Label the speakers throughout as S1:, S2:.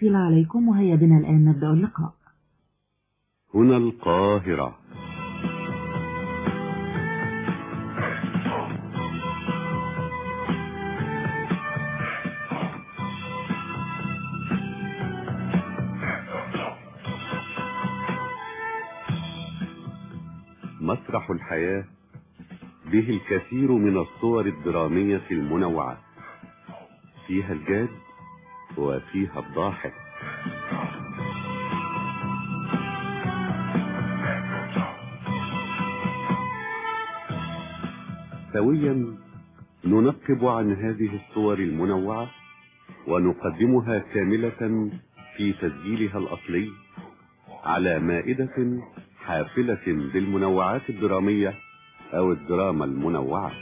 S1: التفصيل عليكم وهيا بنا الآن نبدأ اللقاء
S2: هنا القاهرة مسرح الحياة به الكثير من الصور الدرامية المنوعة فيها الجاد وفيها الضاحك سويا ننقب عن هذه الصور المنوعة ونقدمها كاملة في تسجيلها الأصلي على مائدة حافلة بالمنوعات الدرامية أو الدراما المنوعة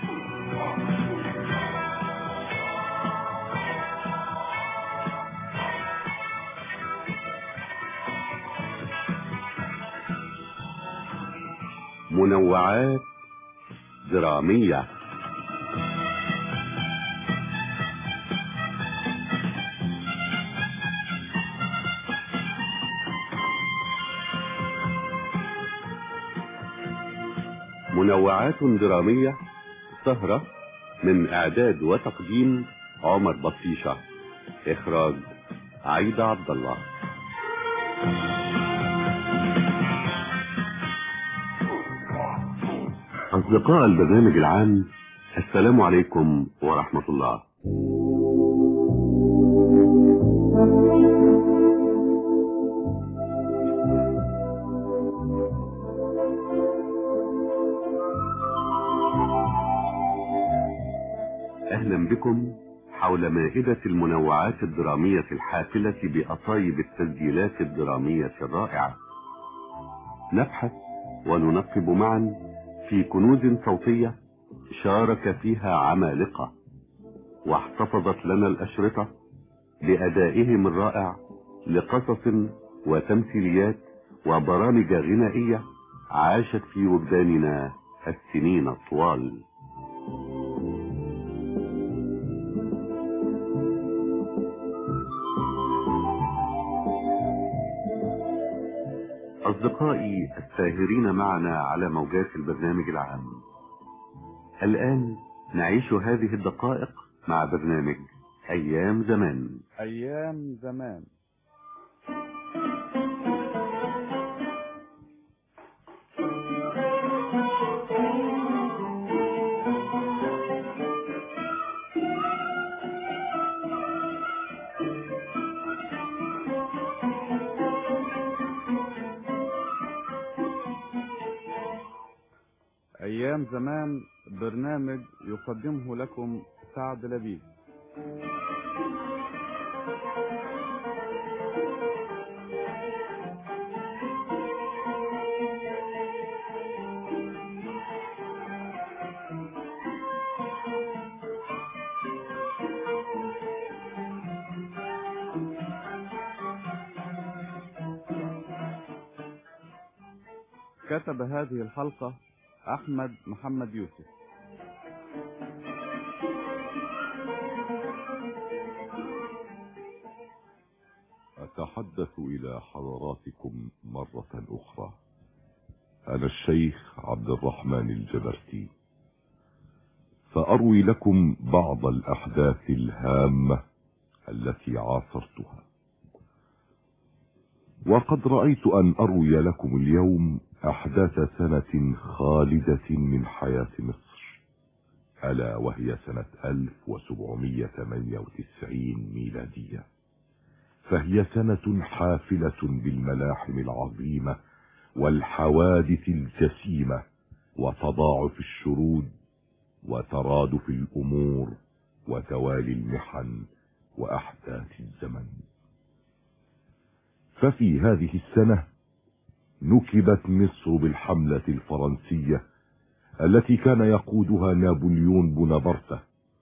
S2: منوعات درامية منوعات درامية سهرة من إعداد وتقديم عمر بطيشة إخراج عيدة عبد الله أصدقاء البرنامج العام السلام عليكم ورحمة الله أهلا بكم حول مائدة المنوعات الدرامية الحافلة بأطايب التسجيلات الدرامية الرائعة نبحث وننقب معا في كنوز صوتية شارك فيها عمالقة واحتفظت لنا الأشرطة بأدائهم الرائع لقصص وتمثيليات وبرامج غنائية عاشت في وجداننا السنين الطوال أصدقائي الساهرين معنا على موجات البرنامج العام الآن نعيش هذه الدقائق مع برنامج أيام زمان
S3: أيام زمان أيام زمان برنامج يقدمه لكم سعد لبيب كتب هذه الحلقة أحمد محمد يوسف
S4: أتحدث إلى حضراتكم مرة أخرى أنا الشيخ عبد الرحمن الجبرتي سأروي لكم بعض الأحداث الهامة التي عاصرتها وقد رأيت أن أروي لكم اليوم أحداث سنة خالدة من حياة مصر ألا وهي سنة 1798 ميلادية فهي سنة حافلة بالملاحم العظيمة والحوادث الجسيمة وتضاعف الشرود وترادف الأمور وتوالي المحن وأحداث الزمن ففي هذه السنة نكبت مصر بالحملة الفرنسية التي كان يقودها نابليون بونابرته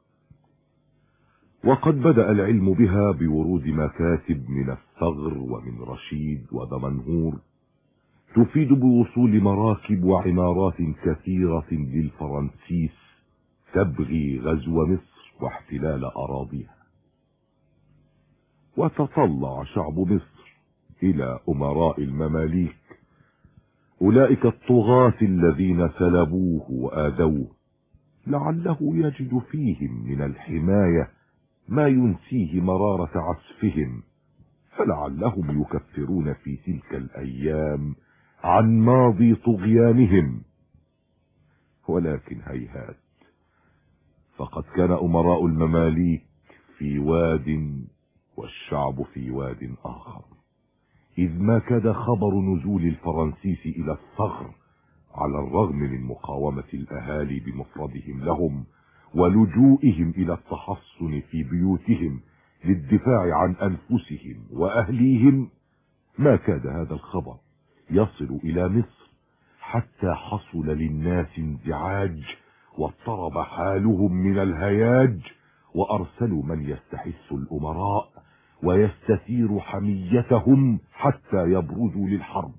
S4: وقد بدأ العلم بها بورود مكاتب من الثغر ومن رشيد ودمنهور تفيد بوصول مراكب وعمارات كثيرة للفرنسيس تبغي غزو مصر واحتلال أراضيها وتطلع شعب مصر إلى أمراء المماليك أولئك الطغاة الذين سلبوه وآذوه لعله يجد فيهم من الحماية ما ينسيه مرارة عسفهم فلعلهم يكفرون في تلك الأيام عن ماضي طغيانهم ولكن هيهات فقد كان أمراء المماليك في واد والشعب في واد آخر إذ ما كاد خبر نزول الفرنسيس إلى الثغر على الرغم من مقاومة الأهالي بمفردهم لهم ولجوئهم إلى التحصن في بيوتهم للدفاع عن أنفسهم وأهليهم ما كاد هذا الخبر يصل إلى مصر حتى حصل للناس انزعاج واضطرب حالهم من الهياج وأرسلوا من يستحث الأمراء ويستثير حميتهم حتى يبرزوا للحرب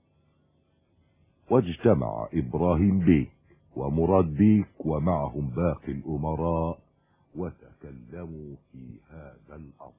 S4: واجتمع إبراهيم بيك ومراد بيك ومعهم باقي الأمراء وتكلموا في هذا الأمر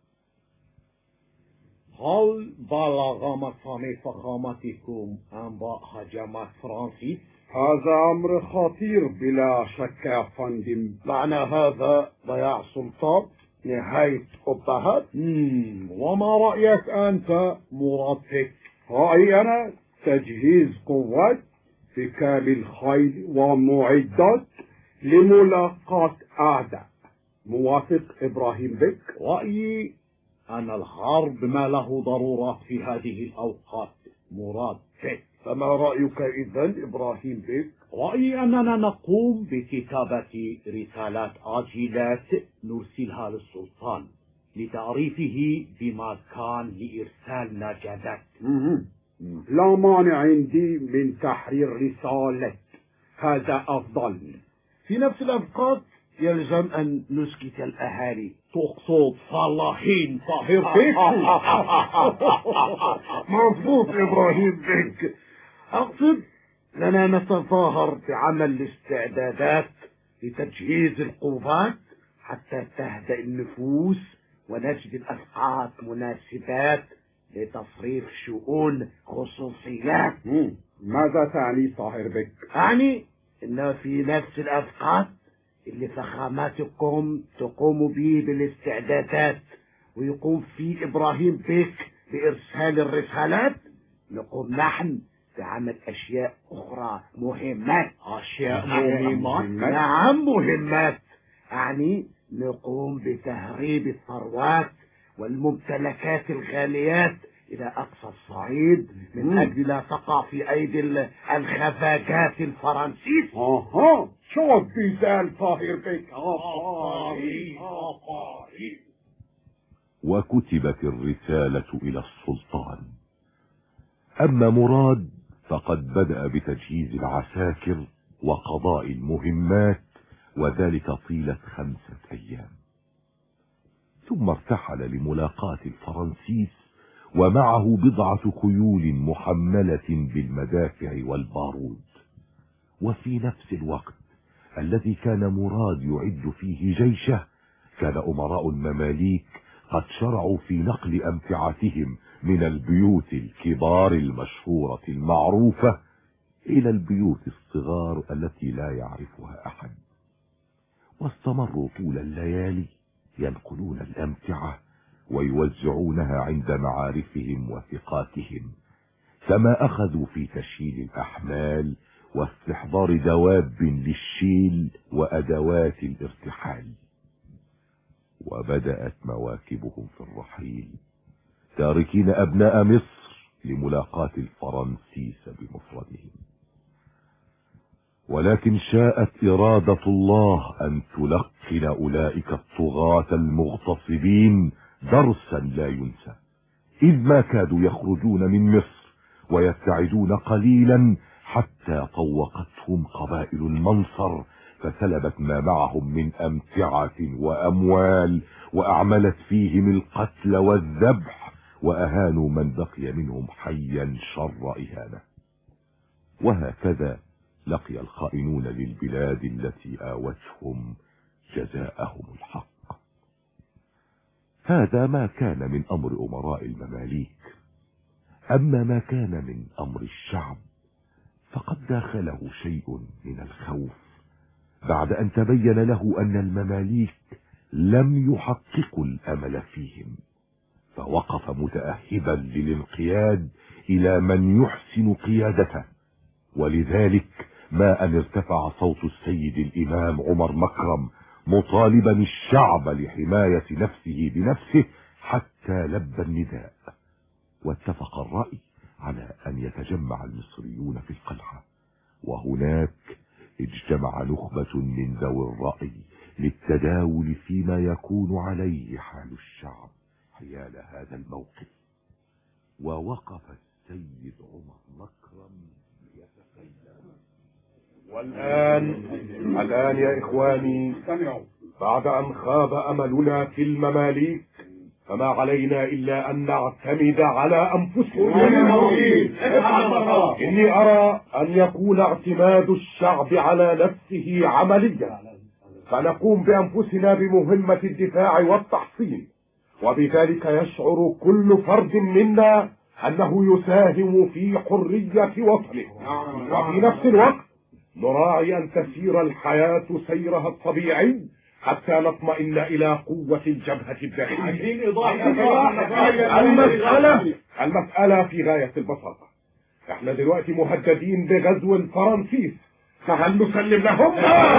S5: هل بلغ مقام فخامتكم أنباء هجمات فرانسيس؟
S6: هذا أمر خطير بلا شك يا فندم
S5: معنى هذا ضياع سلطان
S6: نهاية أبهات
S5: مم، وما رأيك أنت مراد بك؟
S6: رأيي أنا تجهيز قوات بكامل خيل ومعدات لملاقاة أعداء موافق إبراهيم بك
S5: رأيي أن الحرب ما له ضرورة في هذه الأوقات مراد بك
S6: فما رأيك إذا إبراهيم بك
S5: رأيي أننا نقوم بكتابة رسالات عاجلات نرسلها للسلطان لتعريفه بما كان لإرسال نجدات
S6: مهم. لا مانع عندي من تحرير رسالة هذا أفضل
S5: في نفس الأوقات يلزم أن نسكت الأهالي تقصد فلاحين طاهر بك
S6: مظبوط إبراهيم بك
S5: أقصد لنا نتظاهر بعمل الاستعدادات لتجهيز القوات حتى تهدأ النفوس ونجد الأوقات مناسبات لتصريف شؤون خصوصيات
S6: مم. ماذا تعني طاهر بك
S5: أعني أن في نفس الأوقات اللي فخاماتكم تقوم به بالاستعدادات ويقوم فيه إبراهيم بيك بإرسال الرسالات نقوم نحن بعمل أشياء أخرى مهمات أشياء
S6: مهمات؟
S5: نعم مهمات أعني نقوم بتهريب الثروات والممتلكات الغاليات إلى أقصى الصعيد من
S6: مم.
S5: أجل لا تقع في أيدي ال- الخفاجات الفرنسيس
S6: أها شوف بيزال طاهر بك
S4: وكتبت الرسالة إلى السلطان أما مراد فقد بدأ بتجهيز العساكر وقضاء المهمات وذلك طيلة خمسة أيام ثم ارتحل لملاقاة الفرنسيس ومعه بضعة خيول محملة بالمدافع والبارود وفي نفس الوقت الذي كان مراد يعد فيه جيشه كان أمراء المماليك قد شرعوا في نقل أمتعتهم من البيوت الكبار المشهورة المعروفة إلى البيوت الصغار التي لا يعرفها أحد واستمروا طول الليالي ينقلون الأمتعة ويوزعونها عند معارفهم وثقاتهم كما أخذوا في تشييل الأحمال واستحضار دواب للشيل وأدوات الارتحال وبدأت مواكبهم في الرحيل تاركين أبناء مصر لملاقاة الفرنسيس بمفردهم ولكن شاءت إرادة الله أن تلقن أولئك الطغاة المغتصبين درسا لا ينسى إذ ما كادوا يخرجون من مصر ويبتعدون قليلا حتى طوقتهم قبائل المنصر فسلبت ما معهم من أمتعة وأموال وأعملت فيهم القتل والذبح وأهانوا من بقي منهم حيا شر إهانة وهكذا لقي الخائنون للبلاد التي آوتهم جزاءهم الحق هذا ما كان من أمر أمراء المماليك أما ما كان من أمر الشعب فقد داخله شيء من الخوف بعد أن تبين له أن المماليك لم يحققوا الأمل فيهم فوقف متأهبا للانقياد إلى من يحسن قيادته ولذلك ما أن ارتفع صوت السيد الإمام عمر مكرم مطالبا الشعب لحماية نفسه بنفسه حتى لبى النداء واتفق الرأي على أن يتجمع المصريون في القلعة وهناك اجتمع نخبة من ذوي الرأي للتداول فيما يكون عليه حال الشعب حيال هذا الموقف ووقف السيد عمر مكرم يتكلم
S6: والآن الآن يا إخواني بعد أن خاب أملنا في المماليك فما علينا إلا أن نعتمد على أنفسنا إني أرى أن يكون اعتماد الشعب على نفسه عمليا فنقوم بأنفسنا بمهمة الدفاع والتحصين وبذلك يشعر كل فرد منا أنه يساهم في حرية وطنه وفي نفس الوقت نراعي أن تسير الحياة سيرها الطبيعي حتى نطمئن إلى قوة الجبهة الداخلية المسألة المسألة في غاية البساطة احنا دلوقتي مهددين بغزو الفرنسيس فهل نسلم لهم؟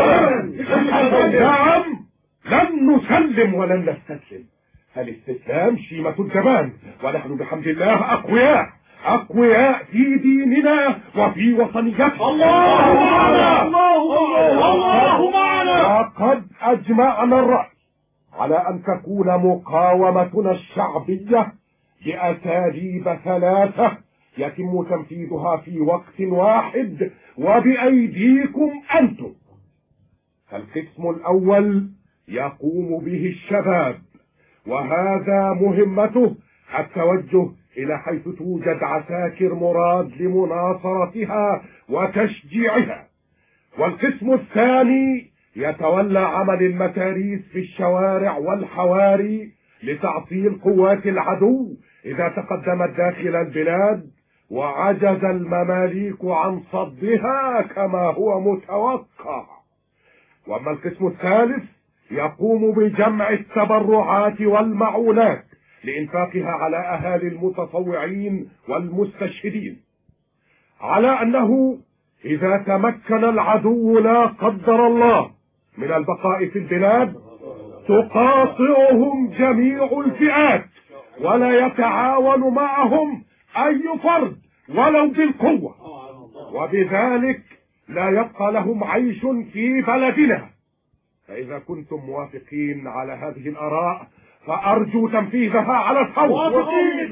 S6: نعم لن نسلم ولن نستسلم الاستسلام شيمة الجبان ونحن بحمد الله أقوياء أقوياء في ديننا وفي وطنيتنا الله معنا الله معنا وقد أجمعنا الرأي على أن تكون مقاومتنا الشعبية بأساليب ثلاثة يتم تنفيذها في وقت واحد وبأيديكم أنتم القسم الأول يقوم به الشباب وهذا مهمته التوجه إلى حيث توجد عساكر مراد لمناصرتها وتشجيعها والقسم الثاني يتولى عمل المتاريس في الشوارع والحواري لتعطيل قوات العدو إذا تقدمت داخل البلاد وعجز المماليك عن صدها كما هو متوقع وأما القسم الثالث يقوم بجمع التبرعات والمعونات لإنفاقها على أهالي المتطوعين والمستشهدين على أنه إذا تمكن العدو لا قدر الله من البقاء في البلاد تقاطعهم جميع الفئات ولا يتعاون معهم أي فرد ولو بالقوة وبذلك لا يبقى لهم عيش في بلدنا فإذا كنتم موافقين على هذه الآراء فأرجو تنفيذها على الفور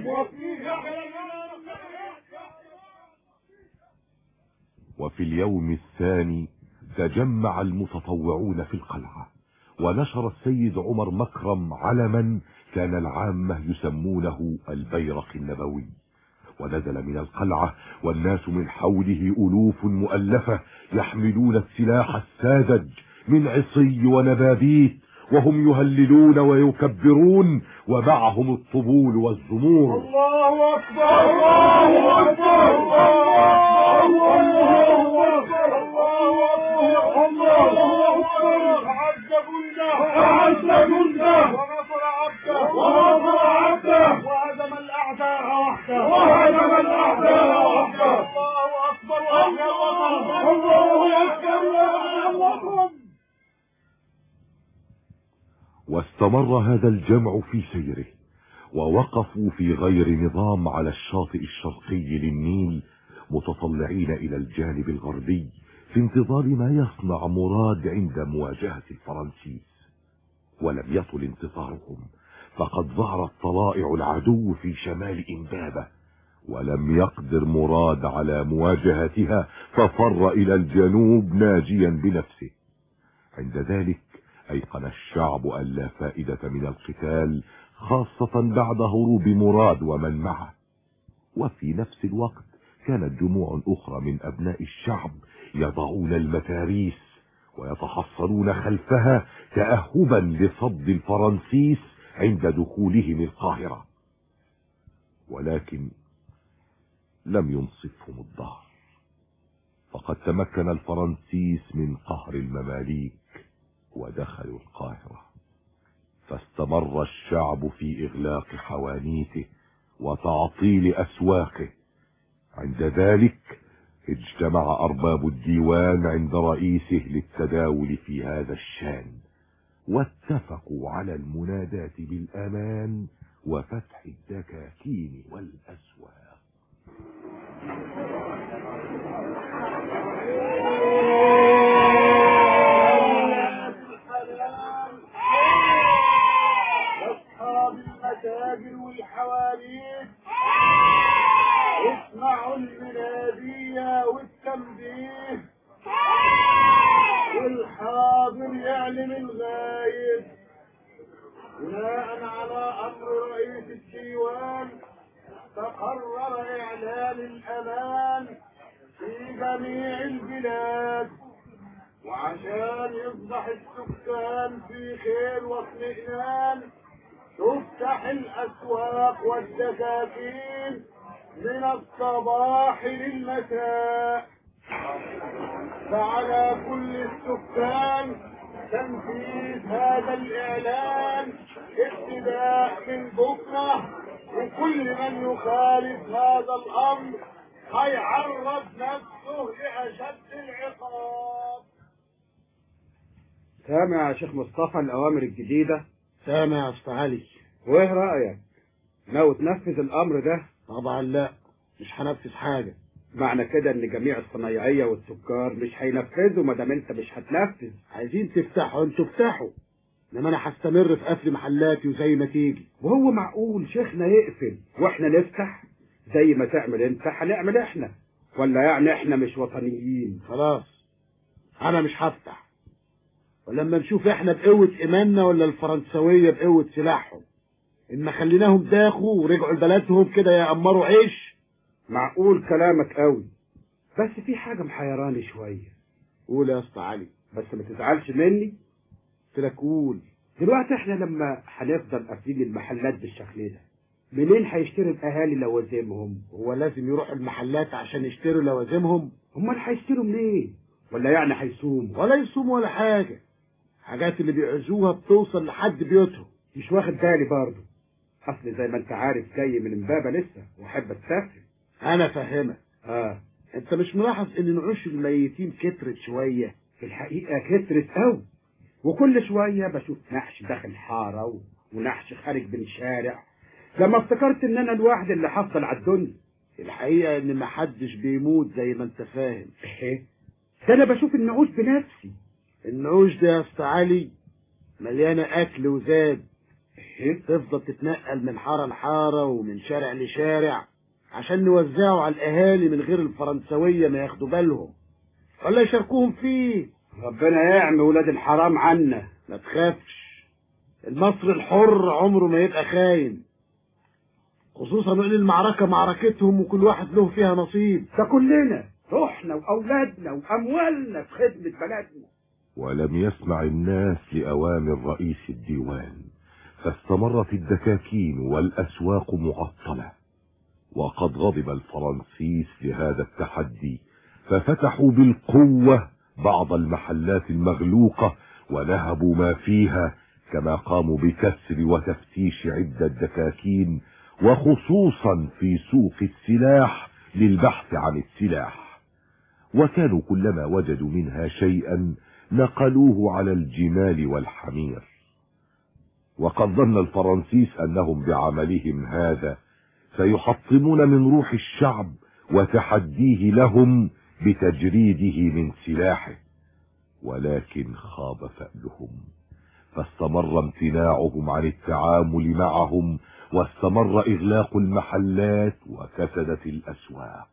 S4: وفي اليوم الثاني تجمع المتطوعون في القلعة ونشر السيد عمر مكرم علما كان العامة يسمونه البيرق النبوي ونزل من القلعة والناس من حوله ألوف مؤلفة يحملون السلاح الساذج من عصي ونبابيت وهم يهللون ويكبرون ومعهم الطبول والزمور
S5: الله أكبر الله أكبر الله أكبر الله أكبر أعز جنده أعز جنده ونصر عبده ونصر عبده وهزم الأعداء وحده وهزم الأعداء وحده الله أكبر الله أكبر الله أكبر
S4: واستمر هذا الجمع في سيره ووقفوا في غير نظام على الشاطئ الشرقي للنيل متطلعين إلى الجانب الغربي في انتظار ما يصنع مراد عند مواجهة الفرنسيس ولم يطل انتظارهم فقد ظهرت طلائع العدو في شمال إمبابة ولم يقدر مراد على مواجهتها ففر إلى الجنوب ناجيا بنفسه عند ذلك أيقن الشعب أن لا فائدة من القتال خاصة بعد هروب مراد ومن معه وفي نفس الوقت كانت جموع أخرى من أبناء الشعب يضعون المتاريس ويتحصلون خلفها تأهبا لصد الفرنسيس عند دخولهم القاهرة ولكن لم ينصفهم الظهر فقد تمكن الفرنسيس من قهر المماليك ودخلوا القاهرة فاستمر الشعب في إغلاق حوانيته وتعطيل أسواقه عند ذلك اجتمع أرباب الديوان عند رئيسه للتداول في هذا الشان واتفقوا على المناداة بالأمان وفتح الدكاكين والأسواق
S5: أصحاب المتاجر والحواليت اسمعوا المنادية والتنبيه والحاضر يعلم الغايب بناء على أمر رئيس الديوان تقرر إعلان الأمان في جميع البلاد وعشان يصبح السكان في خير واطمئنان تفتح الأسواق والدكاكين من الصباح للمساء فعلى كل السكان تنفيذ هذا الإعلان ابتداء من بكرة وكل من يخالف هذا الأمر هيعرض نفسه لأشد العقاب
S7: سامع يا شيخ مصطفى الأوامر الجديدة
S5: سامع يا أسطى علي
S7: وإيه رأيك؟ ناوي تنفذ الأمر ده؟
S5: طبعا لا مش هنفذ حاجة
S7: معنى كده إن جميع الصنايعية والتجار مش هينفذوا ما دام أنت مش هتنفذ
S5: عايزين تفتحوا انتوا افتحوا انما انا هستمر في قفل محلاتي وزي ما تيجي
S7: وهو معقول شيخنا يقفل وإحنا نفتح زي ما تعمل أنت هنعمل إحنا ولا يعني إحنا مش وطنيين
S5: خلاص انا مش هفتح ولما نشوف احنا بقوة ايماننا ولا الفرنسوية بقوة سلاحهم ان ما خليناهم داخوا ورجعوا لبلدهم كده يأمروا عيش
S7: معقول كلامك قوي بس في حاجة محيراني شوية
S5: قول يا اسطى علي
S7: بس ما تزعلش مني
S5: قلت لك قول
S7: دلوقتي احنا لما هنفضل قافلين المحلات بالشكل ده منين هيشتري الاهالي لوازمهم
S5: هو لازم يروحوا المحلات عشان يشتروا لوازمهم
S7: امال هيشتروا منين ولا يعني هيصوموا
S5: ولا يصوموا ولا حاجة حاجات اللي بيعزوها بتوصل لحد بيوتهم
S7: مش واخد بالي برضه اصل زي ما انت عارف جاي من امبابه لسه واحب استفهم
S5: انا فاهمك
S7: اه
S5: انت مش ملاحظ ان نعوش الميتين كترت شوية
S7: في الحقيقه كترت قوي وكل شويه بشوف نحش داخل حاره و- ونحش خارج من شارع لما افتكرت ان انا الواحد اللي حصل على الدنيا
S5: الحقيقة ان محدش بيموت زي ما انت فاهم
S7: ايه ده انا بشوف النعوش بنفسي
S5: النعوش ده يا اسطى علي مليانة اكل وزاد
S7: ايه
S5: تفضل تتنقل من حارة لحارة ومن شارع لشارع عشان نوزعه على الاهالي من غير الفرنسوية ما ياخدوا بالهم ولا يشاركوهم فيه
S7: ربنا يعمي ولاد الحرام عنا
S5: ما تخافش المصري الحر عمره ما يبقى خاين خصوصا ان المعركة معركتهم وكل واحد له فيها نصيب
S7: ده كلنا روحنا واولادنا واموالنا في خدمه بلدنا
S4: ولم يسمع الناس لأوامر رئيس الديوان فاستمرت الدكاكين والأسواق معطلة وقد غضب الفرنسيس لهذا التحدي ففتحوا بالقوة بعض المحلات المغلوقة ونهبوا ما فيها كما قاموا بكسر وتفتيش عدة دكاكين وخصوصا في سوق السلاح للبحث عن السلاح وكانوا كلما وجدوا منها شيئا نقلوه على الجمال والحمير وقد ظن الفرنسيس انهم بعملهم هذا سيحطمون من روح الشعب وتحديه لهم بتجريده من سلاحه ولكن خاب فألهم فاستمر امتناعهم عن التعامل معهم واستمر إغلاق المحلات وكسدت الأسواق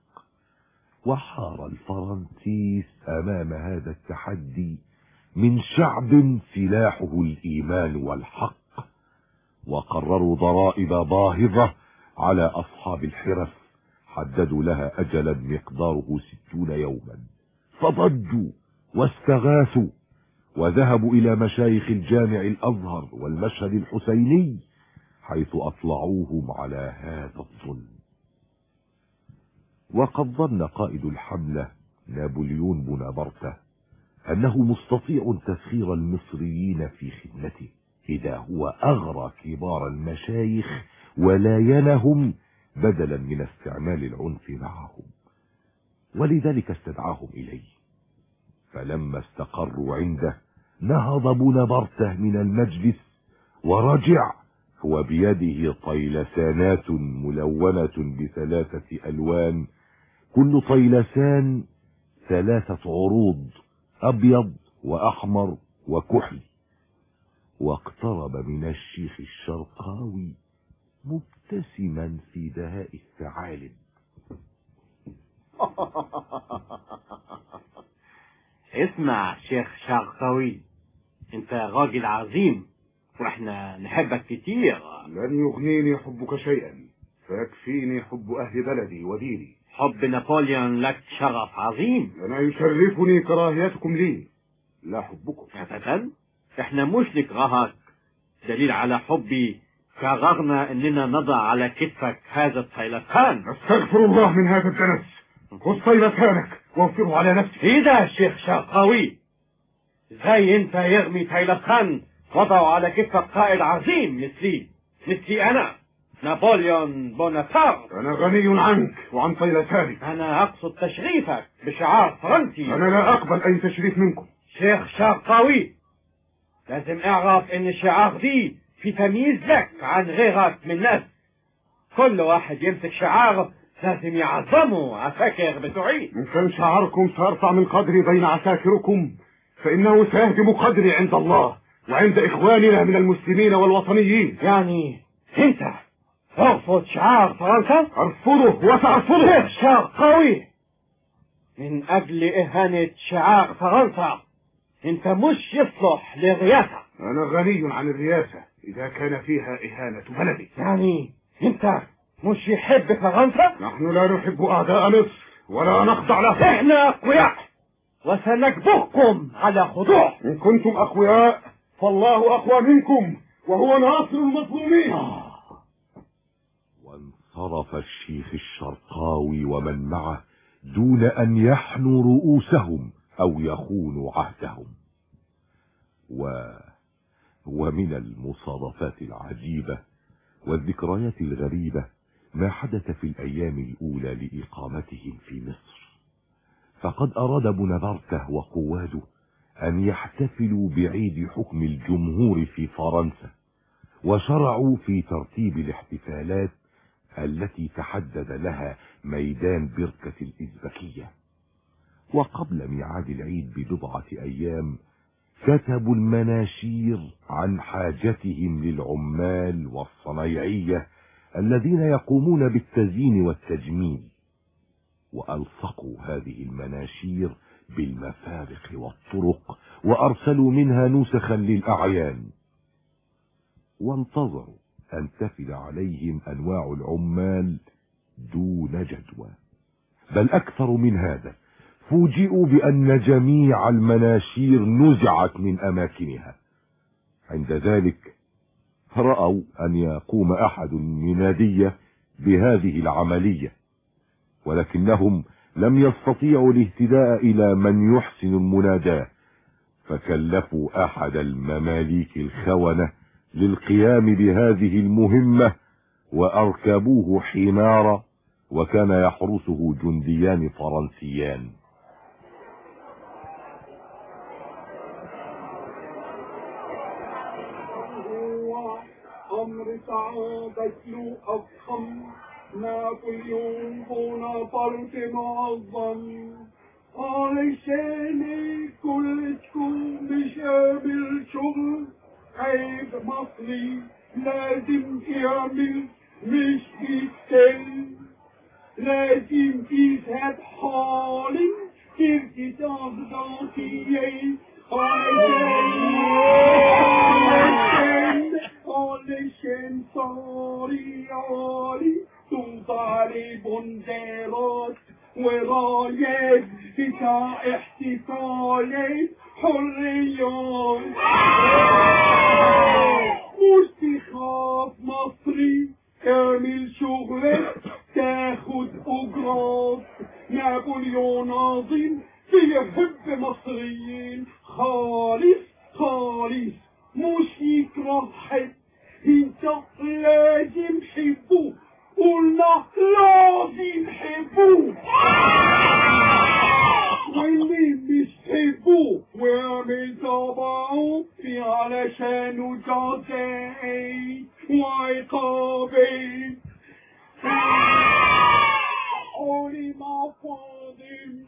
S4: وحار الفرنسيس أمام هذا التحدي من شعب سلاحه الإيمان والحق وقرروا ضرائب باهظة على أصحاب الحرف حددوا لها أجلا مقداره ستون يوما فضجوا واستغاثوا وذهبوا إلى مشايخ الجامع الأزهر والمشهد الحسيني حيث أطلعوهم على هذا الظلم وقد ظن قائد الحملة نابليون بونابرته أنه مستطيع تسخير المصريين في خدمته إذا هو أغرى كبار المشايخ ولاينهم بدلا من استعمال العنف معهم ولذلك استدعاهم إليه فلما استقروا عنده نهض بونابرته من المجلس ورجع هو بيده طيلسانات ملونة بثلاثة ألوان كل طيلسان ثلاثة عروض أبيض وأحمر وكحل واقترب من الشيخ الشرقاوي مبتسما في دهاء الثعالب
S8: اسمع شيخ شرقاوي انت راجل عظيم واحنا نحبك كتير
S6: لن يغنيني حبك شيئا فيكفيني حب أهل بلدي وديني
S8: حب نابليون لك شرف عظيم
S6: أنا يشرفني كراهيتكم لي لا حبكم
S8: ابدا احنا مش نكرهك دليل على حبي قررنا اننا نضع على كتفك هذا الطيلسان
S6: أستغفر الله من هذا الدنس خذ طيلسانك وانفره على نفسك
S8: ايه ده يا شيخ شرقاوي ازاي انت يرمي طيلسان وضعه على كتفك قائد عظيم مثلي مثلي انا نابليون بونابرت
S6: أنا غني عنك وعن طيلسانك
S8: انا اقصد تشريفك بشعار فرنسي
S6: أنا لا أقبل أي تشريف منكم
S8: شيخ شرقاوي لازم اعرف ان الشعار دي في تمييز لك عن غيرك من الناس كل واحد يمسك شعار لازم يعظمه عساكر بتوعي
S6: إن كان شعاركم سيرفع من قدري بين عساكركم فإنه سيهدم قدري عند الله وعند إخواننا من المسلمين والوطنيين
S8: يعني انت ترفض شعار فرنسا
S6: أرفضه وسأرفضه
S8: شيخ شرقاوي من اجل اهانة شعار فرنسا انت مش يصلح للرئاسة
S6: أنا غني عن الرئاسة إذا كان فيها إهانة بلدي
S8: يعني انت مش يحب فرنسا
S6: نحن لا نحب أعداء مصر ولا نخضع لهم
S8: احنا اقوياء وسنجبركم على خضوع
S6: إن كنتم أقوياء فالله أقوى منكم وهو ناصر المظلومين
S4: وانصرف الشيخ الشرقاوي ومن معه دون أن يحنوا رؤوسهم أو يخونوا عهدهم و... ومن المصادفات العجيبة والذكريات الغريبة ما حدث في الأيام الأولى لإقامتهم في مصر فقد أراد بونابرته وقواده أن يحتفلوا بعيد حكم الجمهور في فرنسا وشرعوا في ترتيب الاحتفالات التي تحدد لها ميدان بركة الإزبكية وقبل ميعاد العيد ببضعة أيام كتبوا المناشير عن حاجتهم للعمال والصنايعية الذين يقومون بالتزيين والتجميل وألصقوا هذه المناشير بالمفارق والطرق وأرسلوا منها نسخا للأعيان وانتظروا أن تفد عليهم أنواع العمال دون جدوى بل أكثر من هذا فوجئوا بأن جميع المناشير نزعت من أماكنها عند ذلك رأوا أن يقوم أحد المنادية بهذه العملية ولكنهم لم يستطيعوا الاهتداء إلى من يحسن المناداة فكلفوا أحد المماليك الخونة للقيام بهذه المهمة وأركبوه حمارا وكان يحرسه جنديان فرنسيان
S9: أمر صعوبة له أفخم نابليون بونابرت معظم علشان كلكم مش قابل شغل عيب مصري لازم يعمل مش بيتكل لازم تذهب حالا تركي تغضاطيين علشان علشان صاري عالي توضع لي بندرات ورايات بتاع احتفالات حريات مش تخاف مصر ستالينوغراد نابليون عظيم بيحب مصريين خالص خالص مش يكره حد انت لازم حبوه قلنا لازم حبوه واللي مش حبوه واعمل طبعه في علشانه جزائي وعقابي قولي مع فاضل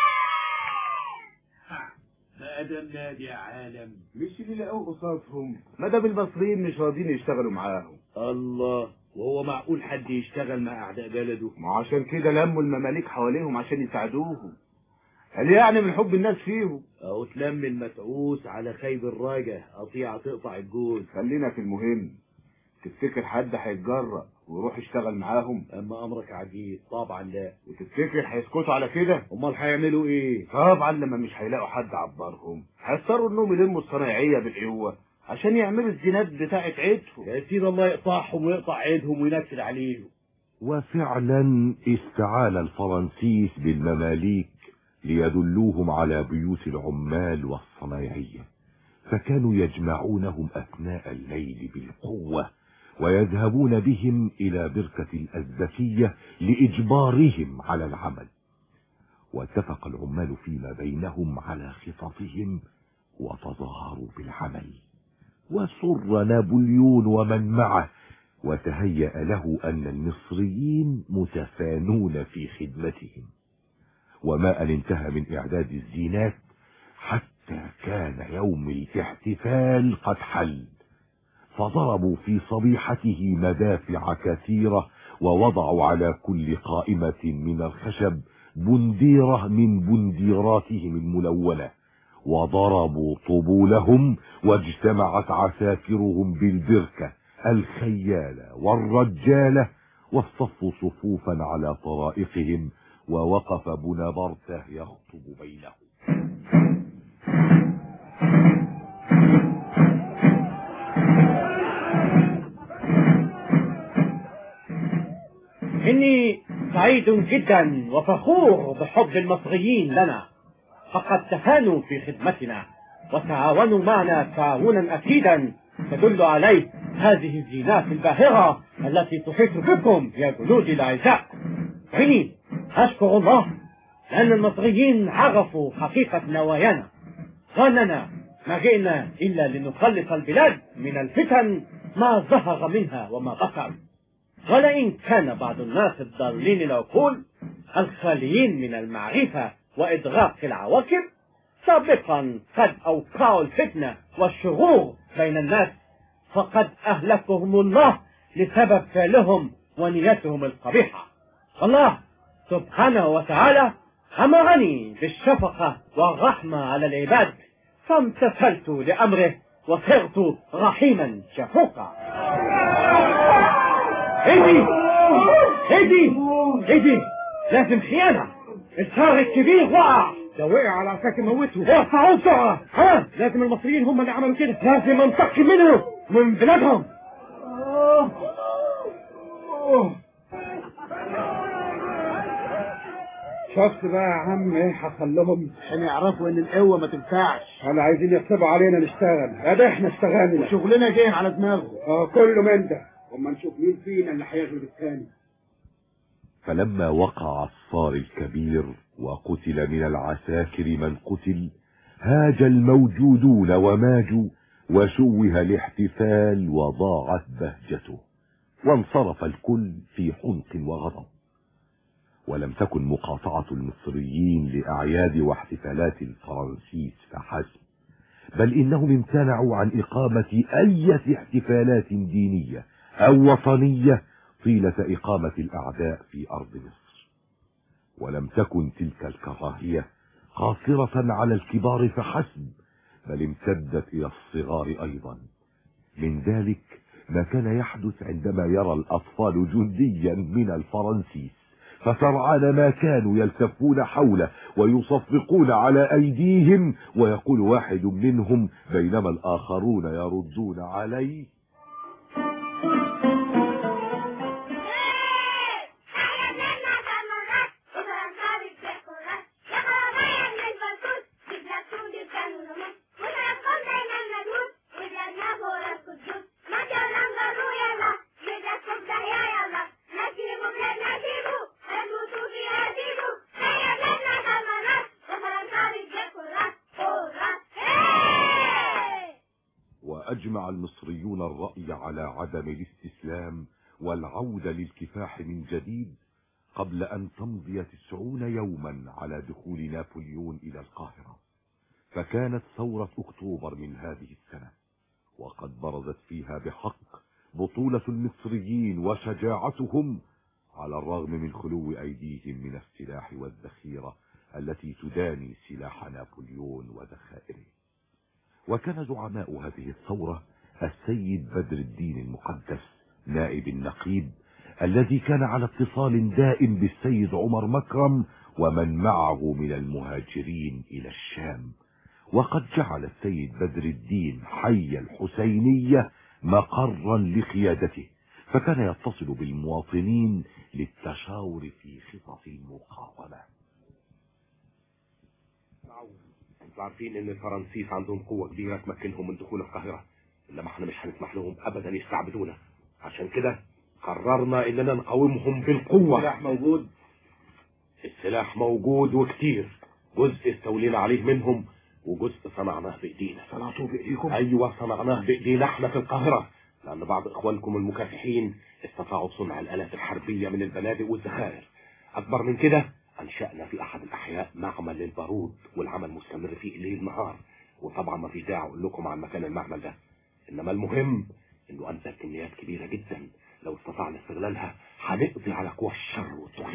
S10: ادم نادي يا عالم
S3: مش اللي لقوه قصادهم ما دام المصريين مش راضيين يشتغلوا معاهم
S10: الله وهو معقول حد يشتغل مع اعداء بلده
S3: ما عشان كده لموا المماليك حواليهم عشان يساعدوهم قال يعني من حب الناس فيهم
S10: اهو تلم المتعوس على خيب الراجة قطيعة تقطع الجوز
S3: خلينا في المهم تفتكر حد هيتجرأ ويروح يشتغل معاهم
S10: اما امرك عجيب طبعا لا
S3: وتفتكر هيسكتوا على كده
S10: امال هيعملوا ايه
S3: طبعا لما مش هيلاقوا حد عبرهم هيضطروا انهم يلموا الصنايعيه بالقوه عشان يعملوا الزينات بتاعت عيدهم
S10: يا سيدي الله يقطعهم ويقطع ايدهم وينكد عليهم
S4: وفعلا استعان الفرنسيس بالمماليك ليدلوهم على بيوت العمال والصنايعية فكانوا يجمعونهم أثناء الليل بالقوة ويذهبون بهم إلى بركة الأزبكية لإجبارهم على العمل واتفق العمال فيما بينهم على خططهم وتظاهروا بالعمل وسر نابليون ومن معه وتهيأ له أن المصريين متفانون في خدمتهم وما أن انتهى من إعداد الزينات حتى كان يوم الاحتفال قد حل فضربوا في صبيحته مدافع كثيرة ووضعوا على كل قائمة من الخشب بنديرة من بنديراتهم الملونة وضربوا طبولهم واجتمعت عساكرهم بالبركة الخيالة والرجالة واصطفوا صفوفا على طرائقهم ووقف بونابرته يخطب بينهم
S8: إني سعيد جدا وفخور بحب المصريين لنا فقد تفانوا في خدمتنا وتعاونوا معنا تعاونا أكيدا تدل عليه هذه الزينات الباهرة التي تحيط بكم يا جنودي الأعزاء إني أشكر الله لأن المصريين عرفوا حقيقة نوايانا وأننا ما جئنا إلا لنخلص البلاد من الفتن ما ظهر منها وما بطن ولئن كان بعض الناس الضالين العقول الخاليين من المعرفة وإدراك العواقب سابقا قد أوقعوا الفتنة والشرور بين الناس فقد أهلكهم الله لسبب فعلهم ونيتهم القبيحة الله سبحانه وتعالى أمرني بالشفقة والرحمة على العباد فامتثلت لأمره وصرت رحيما شفوقا ايدي ايدي ايدي لازم خيانة الصار الكبير وقع
S7: ده وقع على عساكر موته
S8: ارفعوه بسرعة ها لازم المصريين هم اللي عملوا كده لازم انتقم منهم من بلادهم
S7: شفت بقى يا عم ايه حصل لهم
S5: عشان يعرفوا ان القوة ما تنفعش
S7: انا عايزين يحسبوا علينا نشتغل ادي احنا اشتغلنا
S5: شغلنا جاي على دماغه
S7: اه كله من ده اما نشوف مين فينا اللي هيغلب الثاني
S4: فلما وقع الصار الكبير وقتل من العساكر من قتل هاج الموجودون وماجوا وشوه الاحتفال وضاعت بهجته وانصرف الكل في حنق وغضب ولم تكن مقاطعة المصريين لأعياد واحتفالات الفرنسيس فحسب بل إنهم امتنعوا عن إقامة أي احتفالات دينية أو وطنية طيلة إقامة الأعداء في أرض مصر ولم تكن تلك الكراهية قاصرة على الكبار فحسب بل امتدت إلى الصغار أيضا من ذلك ما كان يحدث عندما يرى الأطفال جنديا من الفرنسيس فسرعان ما كانوا يلتفون حوله ويصفقون على أيديهم ويقول واحد منهم بينما الآخرون يردون عليه يجمع المصريون الرأي على عدم الاستسلام والعودة للكفاح من جديد قبل أن تمضي تسعون يوما على دخول نابليون إلى القاهرة فكانت ثورة أكتوبر من هذه السنة وقد برزت فيها بحق بطولة المصريين وشجاعتهم على الرغم من خلو أيديهم من السلاح والذخيرة التي تداني سلاح نابليون وذخائره وكان زعماء هذه الثورة السيد بدر الدين المقدس نائب النقيب الذي كان على اتصال دائم بالسيد عمر مكرم ومن معه من المهاجرين إلى الشام وقد جعل السيد بدر الدين حي الحسينية مقرا لقيادته فكان يتصل بالمواطنين للتشاور في خطط المقاومة
S6: انتوا عارفين ان الفرنسيس عندهم قوة كبيرة تمكنهم من دخول القاهرة انما احنا مش هنسمح لهم ابدا يستعبدونا عشان كده قررنا اننا نقاومهم بالقوة
S3: السلاح موجود
S6: السلاح موجود وكتير جزء استولينا عليه منهم وجزء صنعناه بايدينا
S3: صنعتوه بايديكم
S6: ايوه صنعناه بايدينا احنا في القاهرة لان بعض اخوانكم المكافحين استطاعوا صنع الالات الحربية من البنادق والذخائر اكبر من كده انشأنا في احد الاحياء معمل للبارود والعمل مستمر فيه ليل نهار وطبعا ما فيش داعي اقول لكم عن مكان المعمل ده انما المهم انه انتج كميات كبيرة جدا لو استطعنا استغلالها هنقضي على قوى الشر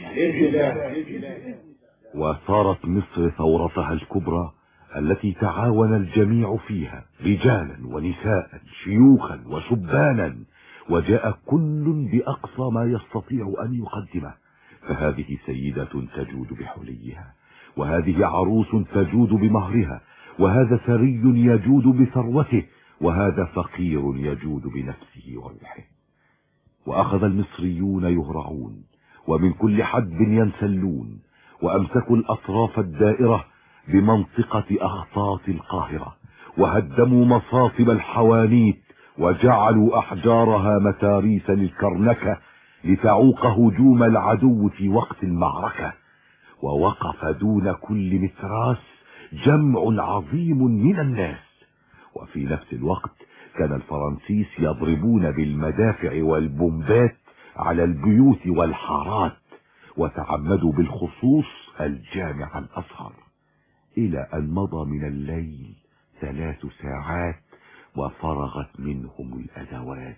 S6: والطغيان
S4: وصارت مصر ثورتها الكبرى التي تعاون الجميع فيها رجالا ونساء شيوخا وشبانا وجاء كل بأقصى ما يستطيع أن يقدمه فهذه سيدة تجود بحليها وهذه عروس تجود بمهرها وهذا ثري يجود بثروته وهذا فقير يجود بنفسه وروحه وأخذ المصريون يهرعون ومن كل حدب ينسلون وأمسكوا الأطراف الدائرة بمنطقة أخطاط القاهرة وهدموا مصاطب الحوانيت وجعلوا أحجارها متاريس للكرنكة لتعوق هجوم العدو في وقت المعركة ووقف دون كل متراس جمع عظيم من الناس وفي نفس الوقت كان الفرنسيس يضربون بالمدافع والبومبات على البيوت والحارات وتعمدوا بالخصوص الجامع الأزهر إلى أن مضى من الليل ثلاث ساعات وفرغت منهم الأدوات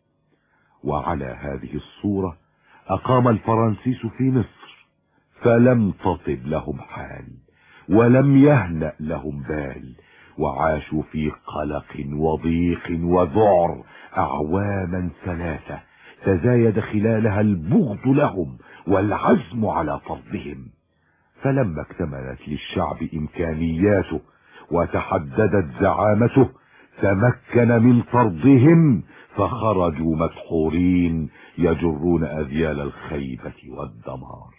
S4: وعلى هذه الصورة أقام الفرنسيس في مصر فلم تطب لهم حال ولم يهنأ لهم بال وعاشوا في قلق وضيق وذعر أعواما ثلاثة تزايد خلالها البغض لهم والعزم على طردهم فلما اكتملت للشعب إمكانياته وتحددت زعامته تمكن من طردهم فخرجوا مدحورين يجرون أذيال الخيبة والدمار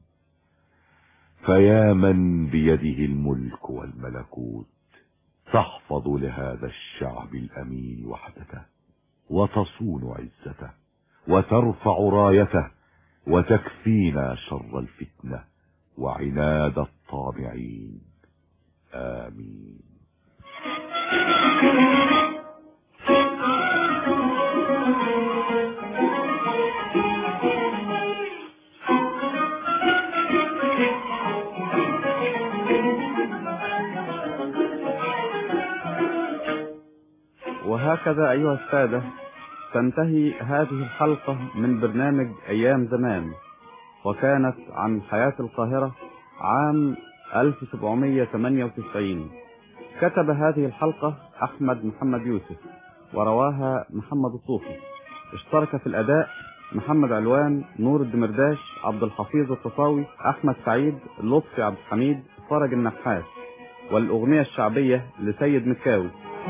S4: فيا من بيده الملك والملكوت تحفظ لهذا الشعب الأمين وحدته وتصون عزته وترفع رايته وتكفينا شر الفتنة وعناد الطامعين آمين
S11: وهكذا أيها السادة تنتهي هذه الحلقة من برنامج أيام زمان وكانت عن حياة القاهرة عام 1798 كتب هذه الحلقة أحمد محمد يوسف ورواها محمد الصوفي اشترك في الأداء محمد علوان نور الدمرداش عبد الحفيظ التصاوي أحمد سعيد لطفي عبد الحميد فرج النحاس والأغنية الشعبية لسيد مكاوي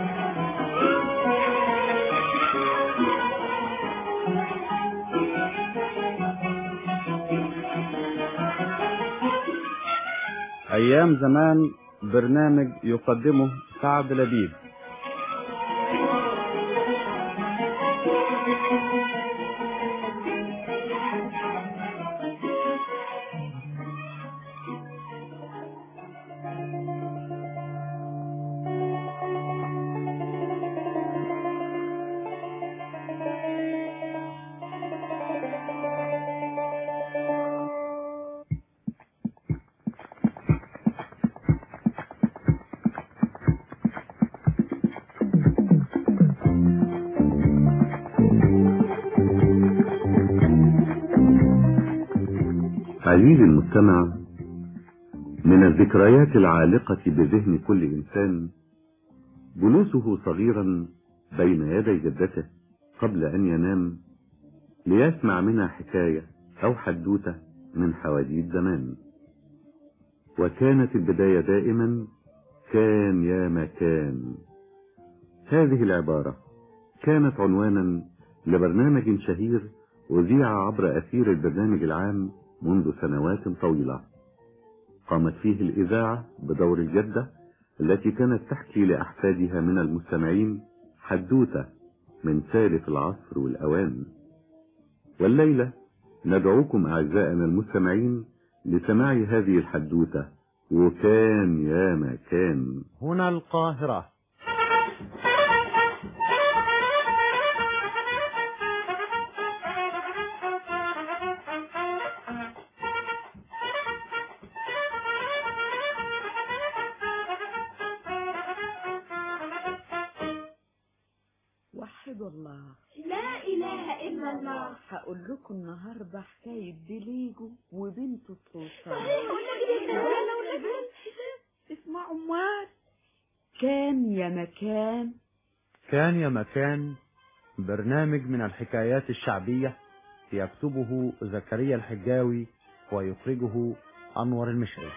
S11: أيام زمان برنامج يقدمه سعد لبيب
S2: عزيزي المستمع من الذكريات العالقة بذهن كل إنسان جلوسه صغيرا بين يدي جدته قبل أن ينام ليسمع منها حكاية أو حدوتة من حواديت زمان وكانت البداية دائما كان يا مكان هذه العبارة كانت عنوانا لبرنامج شهير أذيع عبر أثير البرنامج العام منذ سنوات طويلة قامت فيه الإذاعة بدور الجدة التي كانت تحكي لأحفادها من المستمعين حدوتة من سالف العصر والأوان والليلة ندعوكم أعزائنا المستمعين لسماع هذه الحدوتة وكان يا ما كان
S12: هنا القاهرة
S13: وحدوا الله
S14: لا إله إلا الله
S13: هقول لكم النهارده حكايه ديليجو وبنته السلطان اسمعوا امال كان يا مكان
S12: كان يا مكان برنامج من الحكايات الشعبية يكتبه زكريا الحجاوي ويخرجه أنور المشري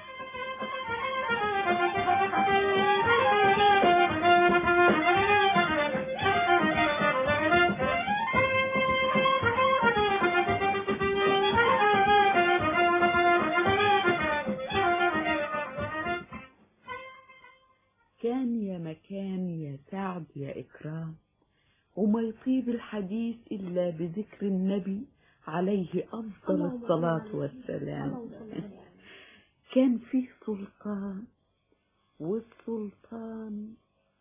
S13: كان يا مكان يا سعد يا إكرام وما يطيب الحديث إلا بذكر النبي عليه أفضل الصلاة والسلام كان فيه سلطان والسلطان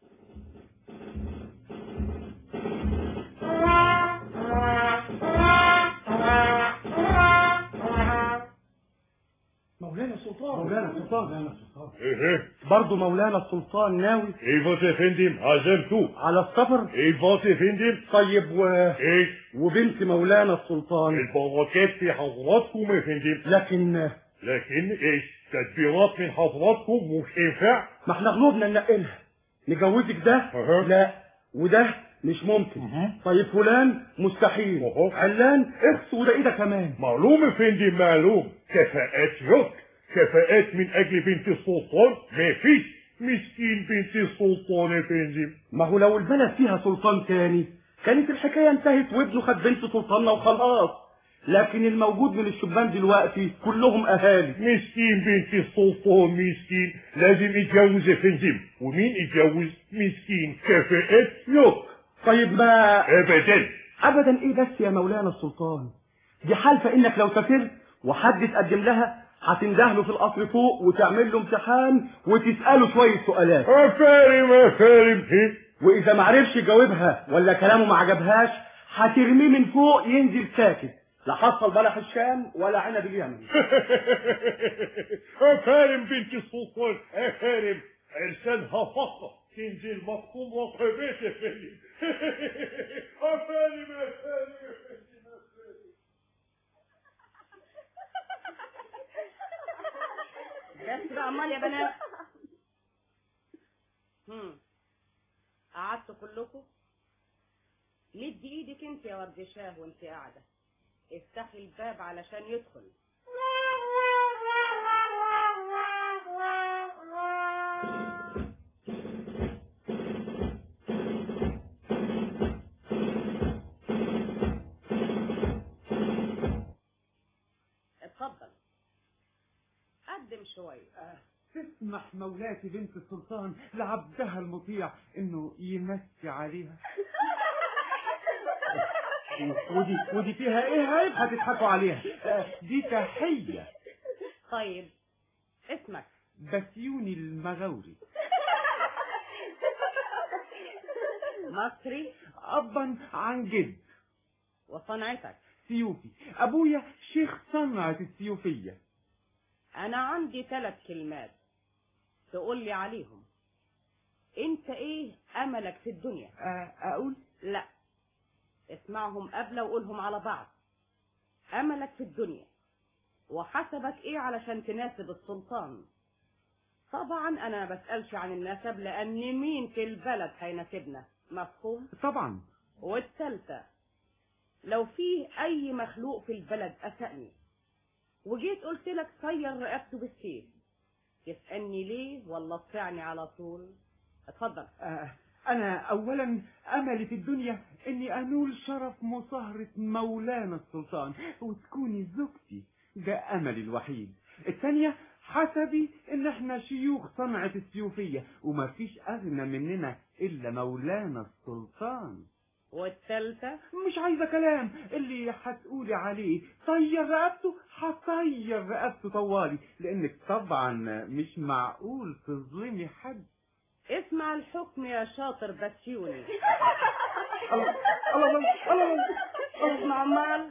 S7: مولانا السلطان مولانا السلطان
S6: ايه ايه
S7: برضه مولانا السلطان ناوي
S6: ايه فوت يا فندم عزمته
S7: على السفر
S6: ايه فوت يا فندم
S7: طيب و...
S6: ايه
S7: وبنت مولانا السلطان
S6: البركات في حضراتكم يا فندم
S7: لكن
S6: لكن ايش تدبيرات من حضراتكم مش ينفع
S7: ما احنا غلوبنا ننقلها نجوزك ده
S6: أها.
S7: لا وده مش ممكن طيب فلان مستحيل
S6: أها.
S7: علان اخس وده ايه ده كمان
S6: معلوم يا فندم معلوم كفاءات يك كفاءات من اجل بنت السلطان ما فيش مسكين بنت السلطان يا فندم
S7: ما هو لو البلد فيها سلطان تاني كانت الحكايه انتهت وابنه خد بنت سلطاننا وخلاص لكن الموجود من الشبان دلوقتي كلهم اهالي
S6: مسكين بنت السلطان مسكين لازم يتجوز يا فندم ومين يتجوز مسكين كفاءات يك
S7: طيب ما
S6: ابدا
S7: ابدا ايه بس يا مولانا السلطان دي حالفه انك لو سافرت وحد تقدم لها هتندهله في القصر فوق وتعمل له امتحان وتساله شويه سؤالات
S6: افارم افارم ايه
S7: واذا ما عرفش يجاوبها ولا كلامه ما عجبهاش هترميه من فوق ينزل ساكت لا حصل بلح الشام ولا عنب اليمن
S6: افارم بنت السلطان افارم عرسانها فقط تنزل مفهوم وقبات يا فندم افارم افارم
S15: بس بقى امال يا بنات هم قعدتوا كلكم مدي ايدك انت يا ورد شاه وانت قاعده افتحي الباب علشان يدخل اتفضل قدم شويه
S16: تسمح مولاتي بنت السلطان لعبدها المطيع انه يمسي عليها ودي ودي فيها ايه عيب هتضحكوا عليها آه، دي تحية
S15: طيب اسمك
S16: بسيوني المغاوري
S15: مصري
S16: ابا عن جد
S15: وصنعتك
S16: سيوفي ابويا شيخ صنعة السيوفية
S15: انا عندي ثلاث كلمات تقول لي عليهم انت ايه املك في الدنيا
S16: آه، اقول
S15: لا اسمعهم قبل وقولهم على بعض املك في الدنيا وحسبك ايه علشان تناسب السلطان طبعا انا ما بسألش عن النسب لان مين في البلد هيناسبنا مفهوم
S16: طبعا
S15: والثالثة لو فيه اي مخلوق في البلد اسأني وجيت قلت لك طير رقبته بالسيف تسألني ليه ولا تطعني على طول اتفضل
S16: آه أنا أولا أملي في الدنيا إني أنول شرف مصاهرة مولانا السلطان وتكوني زوجتي ده أملي الوحيد الثانية حسبي إن إحنا شيوخ صنعة السيوفية ومفيش أغنى مننا إلا مولانا السلطان
S15: والثالثة
S16: مش عايزة كلام اللي هتقولي عليه طير رقبته هطير رقبته طوالي لأنك طبعا مش معقول تظلمي حد
S15: اسمع الحكم يا شاطر بسيوني
S16: الله الله الله
S15: اسمع مال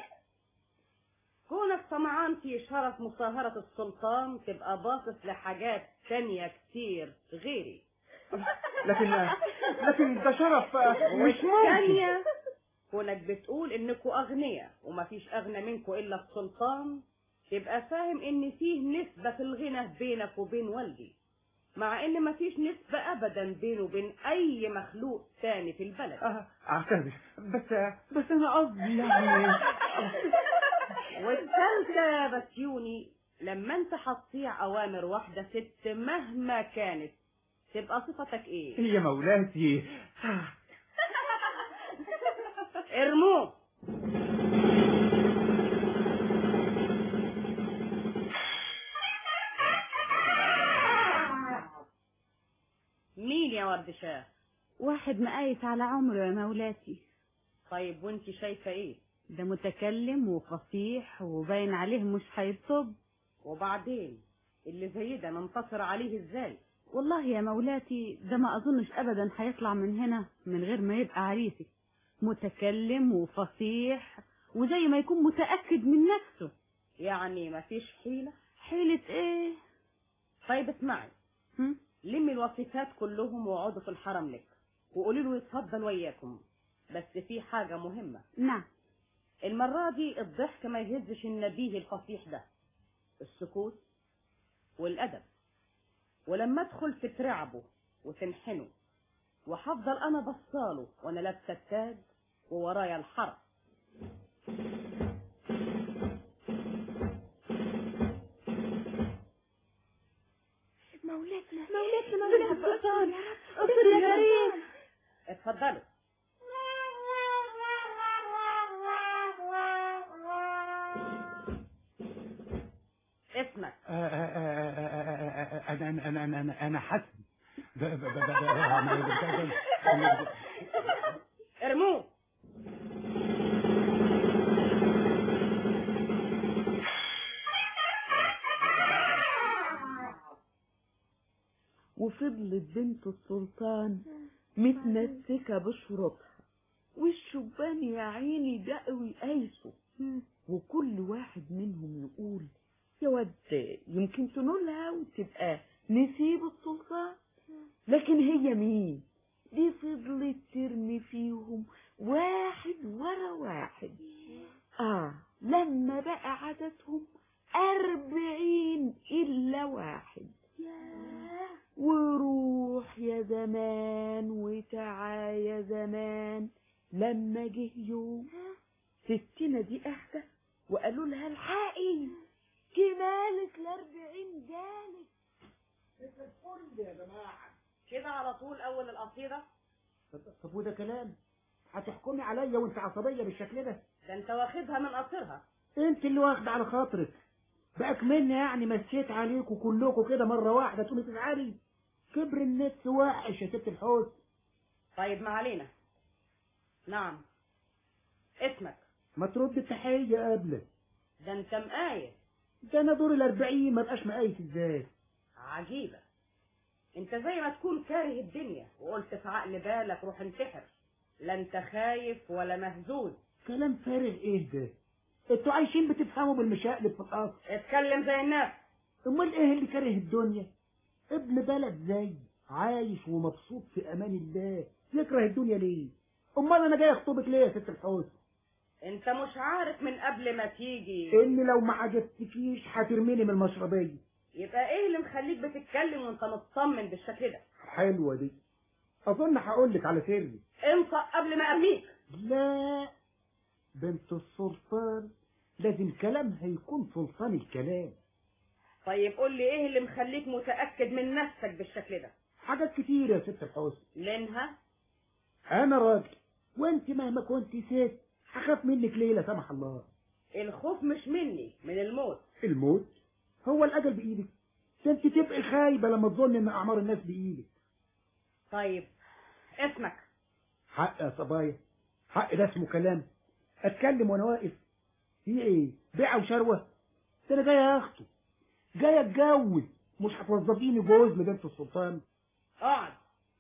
S15: كونك طمعان في شرف مصاهرة السلطان تبقى باصص لحاجات تانية كتير غيري
S16: لكن لكن ده شرف مش ممكن
S15: والتانية كونك بتقول انكوا اغنياء ومفيش اغنى منكوا الا السلطان تبقى فاهم ان فيه نسبة في الغنى بينك وبين والدي مع ان مفيش نسبة ابدا بينه وبين اي مخلوق تاني في البلد
S16: آه، اعتذر بس بس انا قصدي يعني
S15: والثالثة يا بسيوني لما انت هتطيع اوامر واحدة ست مهما كانت تبقى صفتك ايه
S16: هي مولاتي
S15: ارموه مين يا ورد شاه
S17: واحد مقايس على عمره يا مولاتي
S15: طيب وانت شايفة ايه
S17: ده متكلم وفصيح وباين عليه مش هيطب
S15: وبعدين اللي زي ده ننتصر عليه ازاي
S17: والله يا مولاتي ده ما اظنش ابدا هيطلع من هنا من غير ما يبقى عريسك متكلم وفصيح وزي ما يكون متأكد من نفسه
S15: يعني مفيش حيلة
S17: حيلة ايه
S15: طيب اسمعي
S17: هم؟
S15: لمي الوصفات كلهم واقعدوا في الحرم لك وقولي له يتفضل وياكم بس في حاجة مهمة
S17: نعم
S15: المرة دي الضحك ما يهزش النبيه الفصيح ده السكوت والأدب ولما ادخل تترعبه وتنحنه وهفضل انا بصاله وانا لابسه التاج وورايا الحرم
S17: مولاتنا
S14: مولاتنا
S17: مولاتنا السلطان اصبر يا كريم
S15: اتفضلوا اسمك
S7: انا انا انا انا انا انا حسن ب- ب- ب- ب-
S15: ارموه
S13: وفضلت بنت السلطان متمسكة بشرطها والشبان يا عيني دقوا قايسه وكل واحد منهم يقول يا ود يمكن تنولها وتبقى نسيب السلطان لكن هي مين دي فضلت ترمي فيهم واحد ورا واحد اه لما بقى عددهم أربعين إلا واحد وروح يا زمان وتعا يا زمان لما جه يوم ستنا دي اهدى وقالوا لها الحقي جمالك الاربعين جالك
S5: الفل يا جماعة
S15: كده على طول اول القصيدة
S5: طب وده كلام هتحكمي عليا وانت عصبية بالشكل ده
S15: ده انت واخدها من قصرها
S5: انت اللي واخدة على خاطرك بقى مني يعني مسيت عليكم كلكم كده مرة واحدة تقومي تزعلي كبر النفس وحش يا ست الحوت
S15: طيب ما علينا نعم اسمك
S5: ما ترد التحية قبلك
S15: ده انت مقايس
S5: ده انا دور الاربعين ما بقاش مقايس ازاي
S15: عجيبة انت زي ما تكون كاره الدنيا وقلت في عقل بالك روح انتحر لا انت خايف ولا مهزوز
S5: كلام فارغ ايه ده انتوا عايشين بتفهموا بالمشاقلب في القصر
S15: اتكلم زي الناس
S5: امال ايه اللي كاره الدنيا ابن بلد زي عايش ومبسوط في امان الله يكره الدنيا ليه امال انا جاي اخطبك ليه يا ست الحوت
S15: انت مش عارف من قبل ما تيجي
S7: ان لو ما عجبتكيش هترميني من المشربيه
S15: يبقى ايه اللي مخليك بتتكلم وانت مطمن بالشكل ده
S7: حلوه دي اظن هقول لك على سري
S15: انطق قبل ما ارميك
S7: لا بنت السلطان لازم كلامها يكون سلطان الكلام
S15: طيب قول لي ايه اللي مخليك متاكد من نفسك بالشكل ده
S7: حاجات كتير يا ست الحسن
S15: منها
S7: انا راجل وانت مهما كنت ست هخاف منك ليه لا سمح الله
S15: الخوف مش مني من الموت
S7: الموت هو الاجل بايدك ده انت تبقي خايبه لما تظن ان اعمار الناس بايدك
S15: طيب اسمك
S7: حق يا صبايا حق ده اسمه كلام اتكلم وانا واقف في ايه بيعه وشروه ده انا جاي اخطب جاي اتجوز مش هتوظفيني جوز لبنت السلطان
S15: اقعد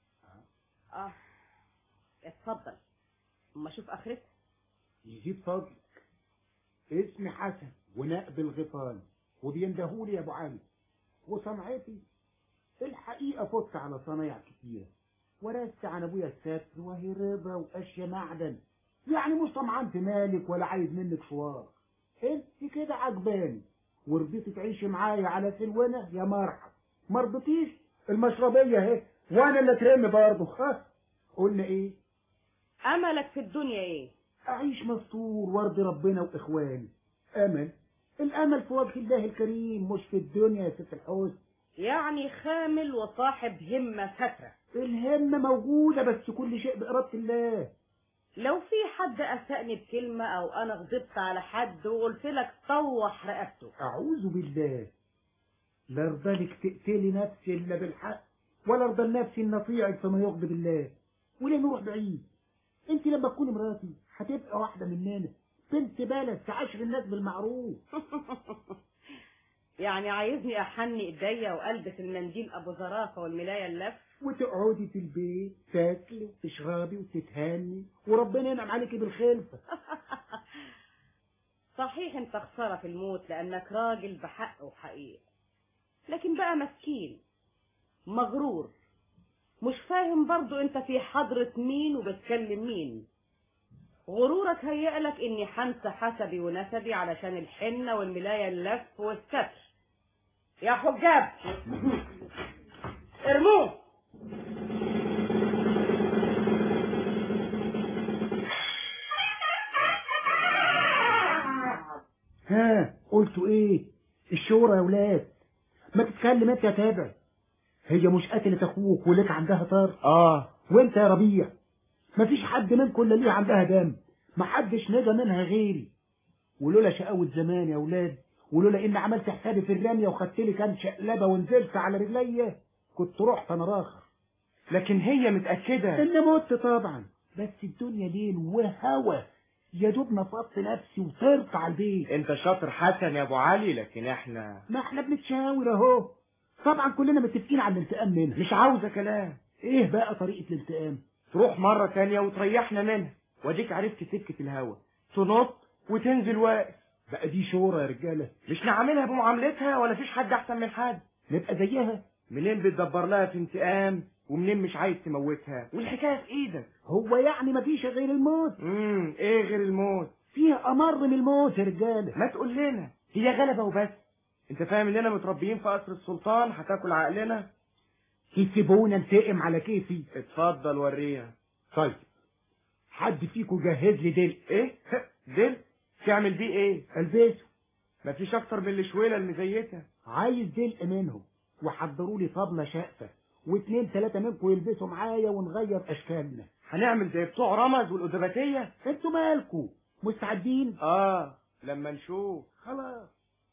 S15: اه اتفضل اما اشوف اخرتها
S7: يزيد فضلك اسمي حسن ونقب الغيطان وبيندهولي يا ابو علي وصنعتي الحقيقه فت على صنايع كتيره ورثت عن ابويا الستر وهي رضا واشياء معدن يعني مش طمعان في مالك ولا عايز منك شوار انت كده عجباني ورضيتي تعيشي معايا على سلونة يا مرحب ما رضيتيش المشربيه اهي وانا اللي اترمي برضه ها قلنا ايه
S15: املك في الدنيا ايه
S7: اعيش مستور وارضي ربنا واخواني امل الامل في وجه الله الكريم مش في الدنيا يا ست الحسن
S15: يعني خامل وصاحب همة فترة
S7: الهمة موجودة بس كل شيء بإرادة الله
S15: لو في حد أسأني بكلمة أو أنا غضبت على حد وقلت لك طوح رقبته
S7: أعوذ بالله لا ارضى لك تقتلي نفسي إلا بالحق ولا ارضى لنفسي إن أطيعك فما يغضب الله ولا نروح بعيد أنت لما تكوني مراتي هتبقى واحدة مننا بنت بلد تعاشر الناس بالمعروف
S15: يعني عايزني أحني إيديا وألبس المنديل أبو زرافة والملاية اللف
S7: وتقعدي في البيت تاكلي وتشربي وتتهني وربنا ينعم عليكي بالخلفة
S15: صحيح انت خسارة في الموت لأنك راجل بحق وحقيقة لكن بقى مسكين مغرور مش فاهم برضو انت في حضرة مين وبتكلم مين غرورك هيئلك اني حنسى حسبي ونسبي علشان الحنة والملاية اللف والستر يا حجاب ارموه
S7: ها قلتوا ايه الشورى يا ولاد ما تتكلم انت يا تابع هي مش قتلت اخوك ولك عندها طار
S8: اه
S7: وانت يا ربيع مفيش حد منكم الا ليه عندها دم محدش نجا منها غيري ولولا شقاوة زمان يا ولاد ولولا ان عملت حسابي في الرمية وخدت لي كام شقلبة ونزلت على رجليا كنت رحت انا راخر
S8: لكن هي متأكدة
S7: ان مت طبعا بس الدنيا ليل وهوى يا دوب نفضت نفسي وطرت على البيت
S8: انت شاطر حسن يا ابو علي لكن احنا
S7: ما احنا بنتشاور اهو طبعا كلنا متفقين على الانتقام منها
S8: مش عاوزة كلام
S7: ايه بقى طريقة الانتقام
S8: تروح مرة تانية وتريحنا منها واديك عرفت سكة الهوا تنط وتنزل واقف
S7: بقى دي شورى يا رجالة
S8: مش نعملها بمعاملتها ولا فيش حد احسن من حد
S7: نبقى زيها
S8: منين بتدبر لها في انتقام ومنين مش عايز تموتها والحكاية في ايدك
S7: هو يعني مفيش غير الموت
S8: امم ايه غير الموت
S7: فيها امر من الموت يا رجالة
S8: ما تقول لنا هي غلبة وبس انت فاهم اننا متربيين في قصر السلطان هتاكل عقلنا
S7: تسيبونا انتقم على كيفي
S8: اتفضل ورينا
S7: طيب حد فيكم جهز لي دل
S8: ايه دل تعمل بيه ايه
S7: البسه
S8: مفيش اكتر من الشويلة المزيتة
S7: عايز دلق منهم وحضروا لي طبلة شقفة واثنين ثلاثة منكم يلبسوا معايا ونغير اشكالنا
S8: هنعمل زي بتوع رمز والأدباتية
S7: انتوا مالكم مستعدين
S8: اه لما نشوف
S7: خلاص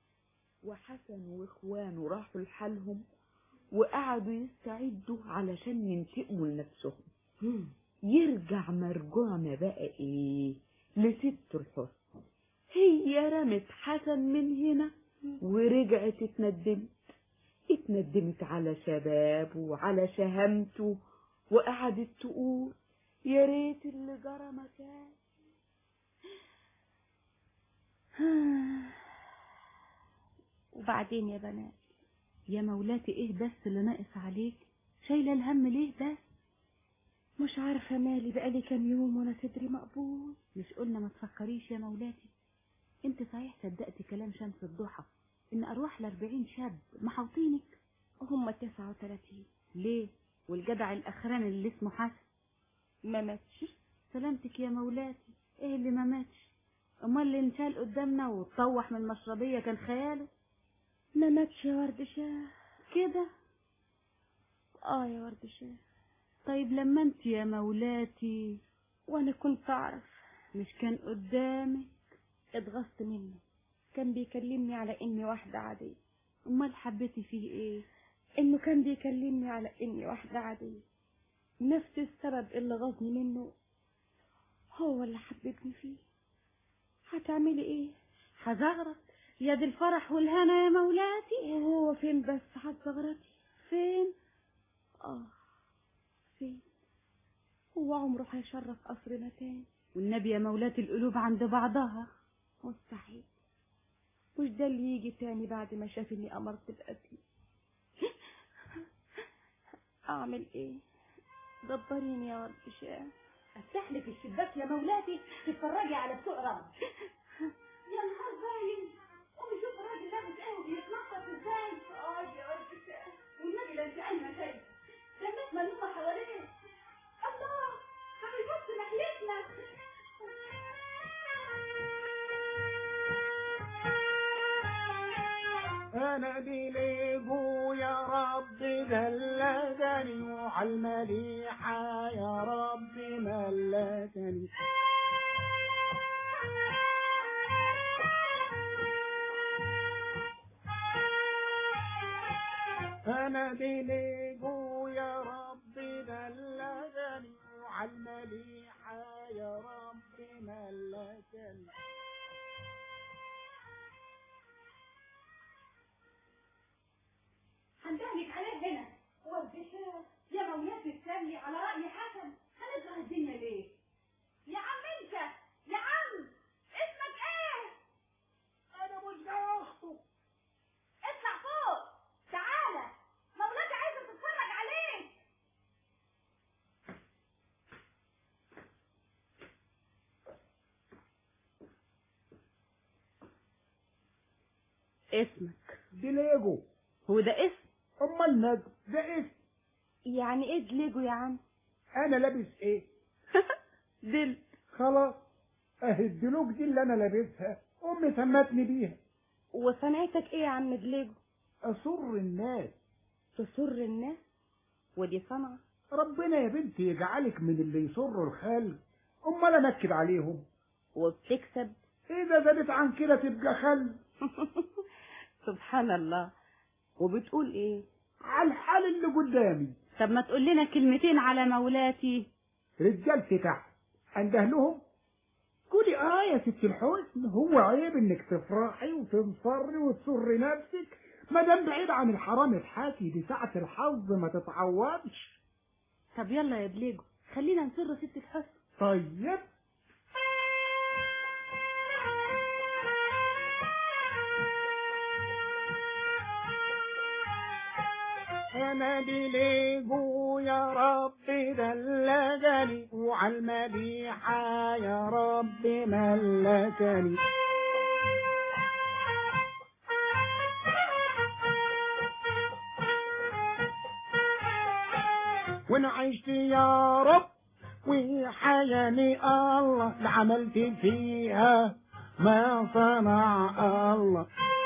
S13: وحسن واخوانه راحوا لحالهم وقعدوا يستعدوا علشان ينتقموا لنفسهم يرجع مرجوعنا بقى ايه لست الحسن هي رمت حسن من هنا ورجعت اتندمت اتندمت على شبابه وعلى شهامته وقعدت تقول يا ريت اللي جرى مكان
S17: وبعدين يا بنات يا مولاتي ايه بس اللي ناقص عليك شايله الهم ليه بس
S15: مش عارفة مالي بقالي كام يوم وانا صدري مقبوض
S17: مش قلنا ما تفكريش يا مولاتي انت صحيح صدقتي كلام شمس الضحى ان ارواح الاربعين شاب محاوطينك
S15: هم تسعة وتلاتين
S17: ليه والجدع الاخراني اللي اسمه حسن
S15: ما ماتش
S17: سلامتك يا مولاتي ايه اللي ما ماتش امال اللي انشال قدامنا واتطوح من المشربية كان خياله
S15: ما ماتش يا ورد شاه
S17: كده
S15: اه يا ورد شاه
S17: طيب لما انت يا مولاتي
S15: وانا كنت اعرف
S17: مش كان قدامك
S15: اتغصت منه كان بيكلمني على اني واحدة عادية
S17: امال حبيتي فيه ايه
S15: انه كان بيكلمني على اني واحدة عادية نفس السبب اللي غضني منه هو اللي حببني فيه هتعملي ايه
S17: هزغرط يا دي الفرح والهنا يا مولاتي
S15: وهو فين بس هتزغرطي
S17: فين
S15: اه فين هو عمره هيشرف قصرنا تاني
S17: والنبي يا مولاتي القلوب عند بعضها
S15: مستحيل مش ده اللي يجي تاني بعد ما شاف اني امرت بقتلي اعمل ايه دبريني يا ورد شاه
S17: افتح لك الشباك يا مولاتي تتفرجي على سوق رمل
S14: يا نهار باين قومي شوف الراجل لابس ايه وبيتنطط ازاي
S15: اه يا ورد شاه
S14: والنبي لا انت عينها شايفه ده الناس ملمومه حواليه الله ده بيبص ناحيتنا
S7: انا بليجو يا رب دلدني وعلى المليحة يا رب ملتني انا بليجو يا رب دلدني وعلى المليحة يا رب ملتني
S14: هندهلك عليه هنا والبشار يا مولاتي تسلي على رأي حسن هنكره الدنيا ليه يا عم انت يا عم اسمك ايه
S7: انا مش جاي اخطب
S14: اطلع فوق تعالى مولاتي عايزه تتفرج عليك
S17: اسمك
S7: ديليجو
S17: هو ده اسم
S7: امال ندى ده اسم
S15: يعني ايه دليجو يا عم
S7: انا لابس ايه
S17: دل
S7: خلاص اهي الدلوج دي اللي انا لابسها امي سمتني بيها
S15: وصنعتك ايه يا عم دليجو
S7: اسر الناس
S15: تسر الناس ودي صنعة
S7: ربنا يا بنتي يجعلك من اللي يسروا الخلق امال انكد عليهم
S15: وبتكسب
S7: اذا زادت عن كده تبقى خل
S15: سبحان الله وبتقول ايه
S7: على الحال اللي قدامي
S17: طب ما تقول لنا كلمتين على مولاتي
S7: رجالتي تحت انده لهم قولي اه يا ست الحسن هو عيب انك تفرحي وتنصري وتسري نفسك ما دام بعيد عن الحرام الحاكي دي ساعة الحظ ما تتعوضش
S17: طب يلا يا دليجو خلينا نسر ست الحسن
S7: طيب انا بليجو يا رب دلجني وعلى المديحة يا رب ملكني وانا عشت يا رب وحياني الله اللي عملت فيها ما صنع الله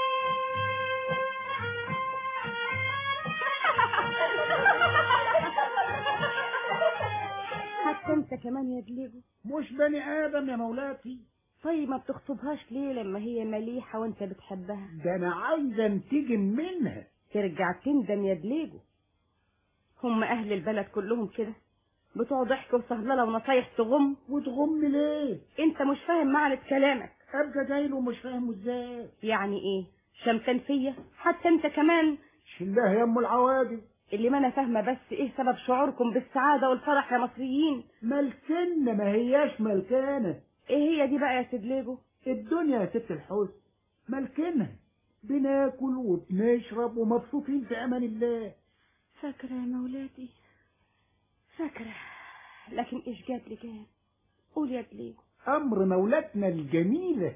S15: حتى انت كمان يا دليجو
S7: مش بني ادم يا مولاتي
S15: طيب ما بتخطبهاش ليه لما هي مليحة وانت بتحبها
S7: ده انا عايزه انتجم منها
S15: ترجع تندم يا دليجو هم اهل البلد كلهم كده بتوع ضحك وسهلله ونصايح تغم
S7: وتغم ليه
S15: انت مش فاهم معنى كلامك
S7: ابقى جايله ومش فاهمه ازاي
S15: يعني ايه شمتان فيا حتى انت كمان
S7: شلها يا ام العوادي
S15: اللي ما انا فاهمه بس ايه سبب شعوركم بالسعاده والفرح يا مصريين
S7: ملكنة ما هياش ملكانة
S15: ايه هي دي بقى يا سيدليجو
S7: الدنيا يا ست الحسن ملكنها بناكل وبنشرب ومبسوطين في امان الله
S17: فاكرة يا مولاتي فاكرة
S15: لكن ايش جاب لي جاب قول يا دليل
S7: امر مولاتنا الجميله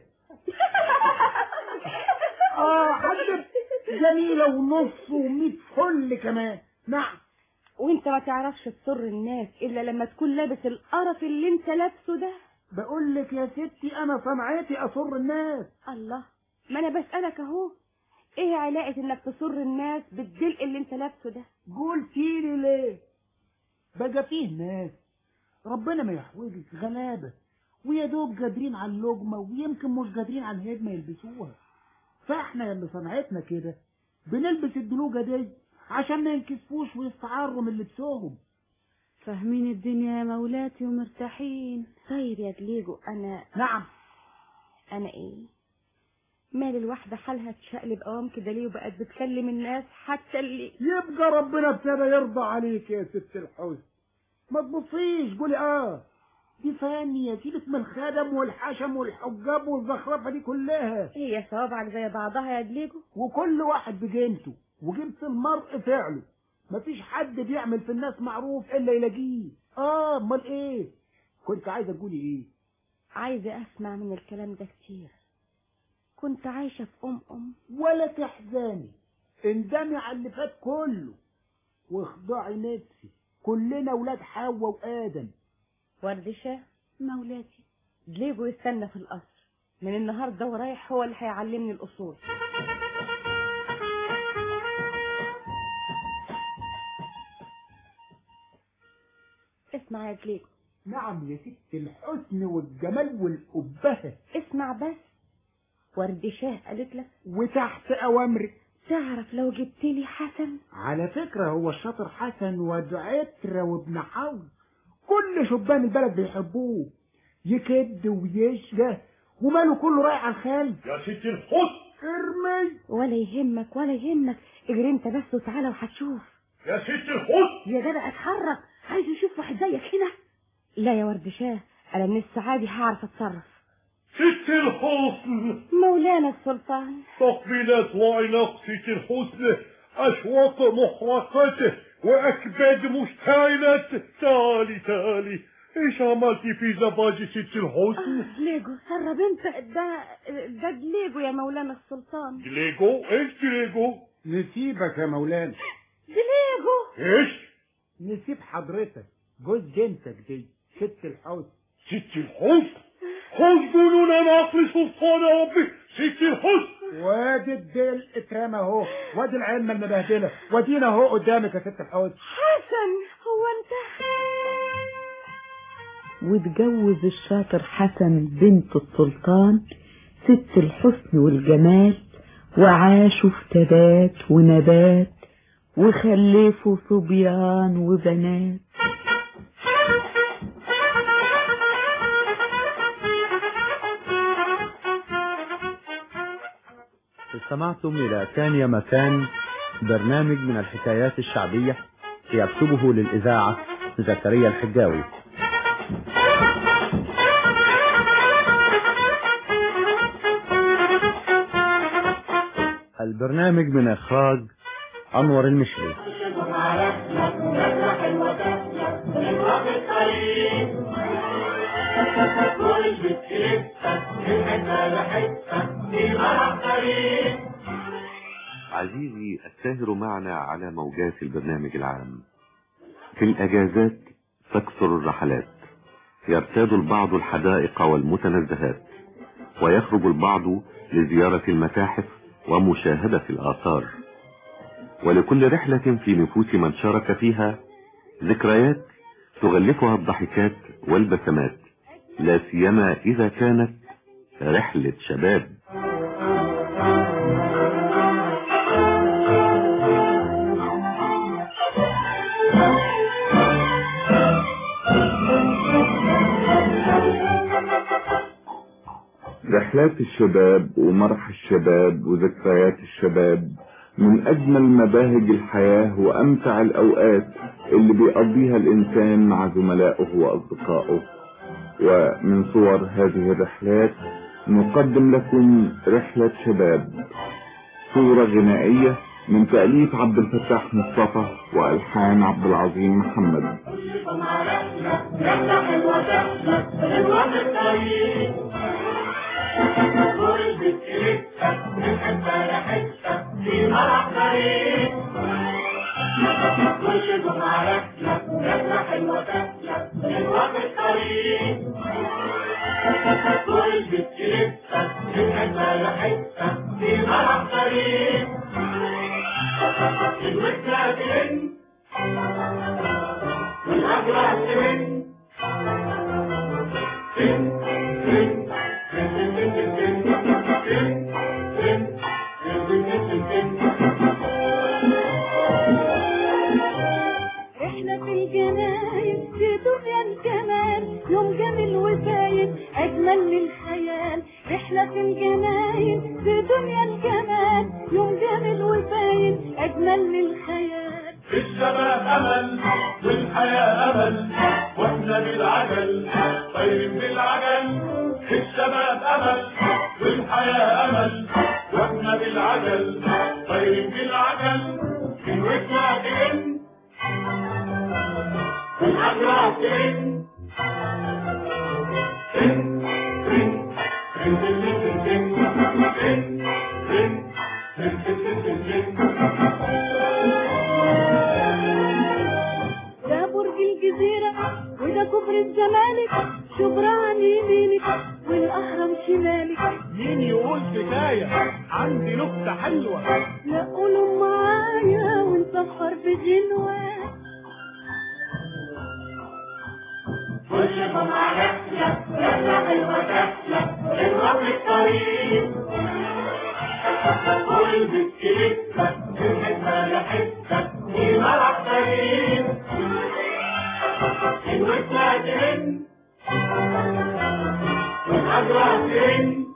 S7: اه حبيبتي جميله ونص وميت فل كمان نعم
S15: وانت ما تعرفش تسر الناس الا لما تكون لابس القرف اللي انت لابسه ده
S7: بقول لك يا ستي انا صنعتي اسر الناس
S15: الله ما انا بسألك اهو ايه علاقة انك تسر الناس بالدلق اللي انت لابسه ده
S7: قلتي لي ليه بقى فيه ناس ربنا ما يحوجك غلابه ويا دوب قادرين على اللقمه ويمكن مش قادرين على الهدمه يلبسوها فاحنا اللي صنعتنا كده بنلبس الدلوجه دي عشان ما ينكسفوش ويستعروا من لبسهم
S17: فاهمين الدنيا يا مولاتي ومرتاحين
S15: طيب يا دليجو انا
S7: نعم
S15: انا ايه مال الواحدة حالها تشقلب قوام كده ليه وبقت بتكلم الناس حتى اللي
S7: يبقى ربنا ابتدى يرضى عليك يا ست الحسن ما تبصيش قولي اه دي فانية سيبك من الخدم والحشم والحجاب والزخرفة دي كلها
S15: هي صوابعك زي بعضها يا دليجو
S7: وكل واحد بجنته وجنس المرء فعله مفيش حد بيعمل في الناس معروف الا يلاقيه اه امال ايه كنت عايزه تقولي ايه
S15: عايزة اسمع من الكلام ده كتير كنت عايشة في ام ام
S7: ولا تحزني اندمي على اللي فات كله واخضعي نفسي كلنا ولاد حواء وادم
S15: وردشة
S17: مولاتي
S15: دليجو يستنى في القصر من النهارده ورايح هو اللي هيعلمني الاصول اسمع يا دليجو
S7: نعم يا ست الحسن والجمال والأبهة
S15: اسمع بس وردشاه قالت لك
S7: وتحت أوامرك
S15: تعرف لو جبت لي حسن
S7: على فكرة هو الشاطر حسن وعترة وابن حول كل شبان البلد بيحبوه يكد ويشجى وماله كله رايح على الخلف
S6: يا ست الحسن
S7: ارمي
S15: ولا يهمك ولا يهمك اجري انت بس وتعالى وهتشوف
S6: يا ست الحسن
S15: يا جدع اتحرك عايز اشوف واحد زيك هنا لا يا وردشاه انا من السعادة هعرف اتصرف
S6: ست الحسن
S15: مولانا السلطان
S6: تقبيلات وعناق ست الحسن أشواط محرقته وأكباد مشتعلة تعالي تعالي ايش عملتي في زباجي ست الحسن
S15: آه ليجو سرب انت ده ده دليجو يا مولانا السلطان
S6: ليجو ايش ليجو
S7: نسيبك يا مولانا
S15: دليجو
S6: ايش
S7: نسيب حضرتك جوز بنتك دي ست الحسن
S6: ست الحسن حسبون ناقل سلطان ربي ست الحسن
S7: وادي الديل اترمى اهو وادي العلمة المبهدلة وادينا اهو قدامك يا ست الحسن
S15: حسن هو انت
S13: واتجوز الشاطر حسن بنت السلطان ست الحسن والجمال وعاشوا في تبات ونبات وخلفوا صبيان وبنات
S12: استمعتم إلى كان يا مكان برنامج من الحكايات الشعبية يكتبه للإذاعة زكريا الحجاوي البرنامج من إخراج أنور المشري
S2: عزيزي الساهر معنا على موجات البرنامج العام في الأجازات تكثر الرحلات يرتاد البعض الحدائق والمتنزهات ويخرج البعض لزيارة المتاحف ومشاهدة الآثار ولكل رحلة في نفوس من شارك فيها ذكريات تغلفها الضحكات والبسمات لا سيما إذا كانت رحلة شباب
S18: رحلات الشباب ومرح الشباب وذكريات الشباب من أجمل مباهج الحياة وأمتع الأوقات اللي بيقضيها الإنسان مع زملائه وأصدقائه ومن صور هذه الرحلات نقدم لكم رحلة شباب صورة غنائية من تأليف عبد الفتاح مصطفى وألحان عبد العظيم محمد
S9: جمعة رحلة رحلة حلوة رحلة حلوة في الطريق كل بسكريتة بنحبها ريحتها في مرح طريق كل جمعة رحلة رحلة حلوة رحلة حلوة في الطريق كل بسكريتة بنحبها ريحتها في مرح طريق الوكلة ترن والأجرع ترن ترن ترن
S14: احنا في الجناين في دنيا الجمال يوم جميل وفايد اجمل من الخيال احنا في الجناين في دنيا الجمال يوم جميل وفايد اجمل من الخيال
S9: الشباب أمل والحياة أمل واحنا بالعجل طايرين بالعجل الشباب أمل والحياة أمل واحنا بالعجل طايرين بالعجل الوكلة ترن والأجرع ترن ترن ترن ترن ترن ترن ترن ترن ترن ترن
S14: ده برج الجزيرة وده كفر الزمالك شبرا عن يمينك والأهرم شمالك
S9: مين يقول حكاية عندي نكتة حلوة
S14: لا قولوا معايا ونسفر بجنوة
S9: كل جمعة رحلة رحلة حلوة رحلة حلوة في الطريق كل بسكريتة بنحبها ريحتها في مرح طريق الوكلة ترن والأجرع ترن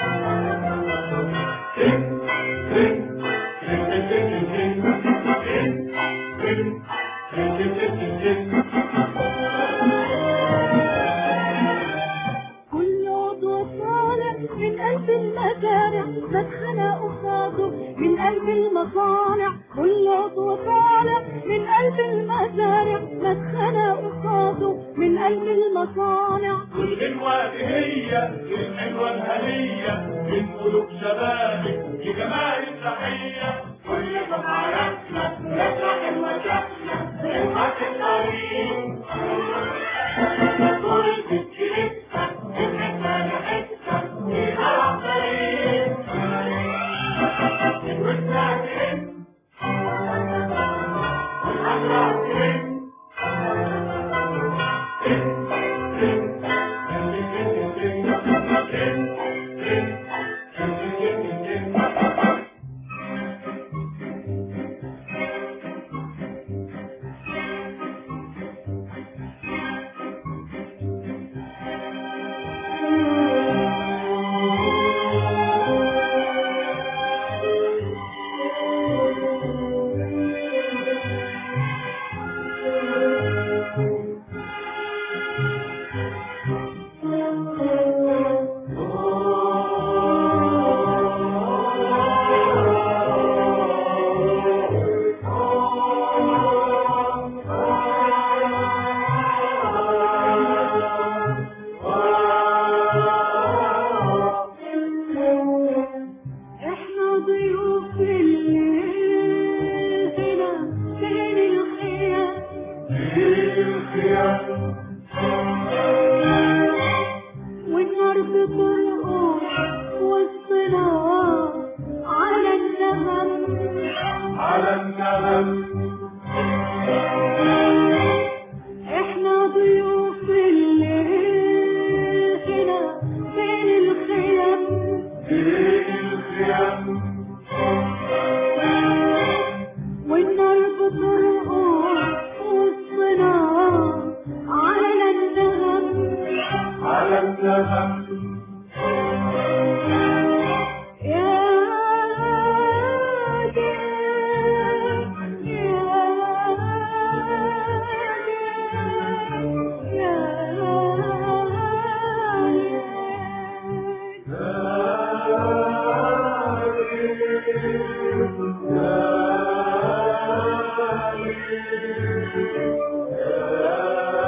S9: ترن ترن ترن ترن ترن ترن ترن ترن ترن
S14: كل عضو صالح من قلب المزارع مدخنا قصاده من قلب المصانع كل عضو صالح من قلب المزارع مدخنا قصاده من قلب المصانع
S9: والغنوة دي هي الحلوة الهنية من قلوب شبابك لجمال التحية كل جمعة رحلة رحلة حلوة رحلة حلوة في الطريق كل بسكريتة بنحبها ريحتها في مرح طريق الوكلة ترن والأجرع ترن
S14: احنا ضيوف الليل هنا بين الخيام والنار بترقص وسطنا على النغم
S9: على النغم
S14: احنا ضيوف الليل هنا بين الخيام
S9: بين الخيام
S14: والنار بترقص وسطنا على النغم
S9: على النغم
S14: يا دير يا دير يا
S9: يا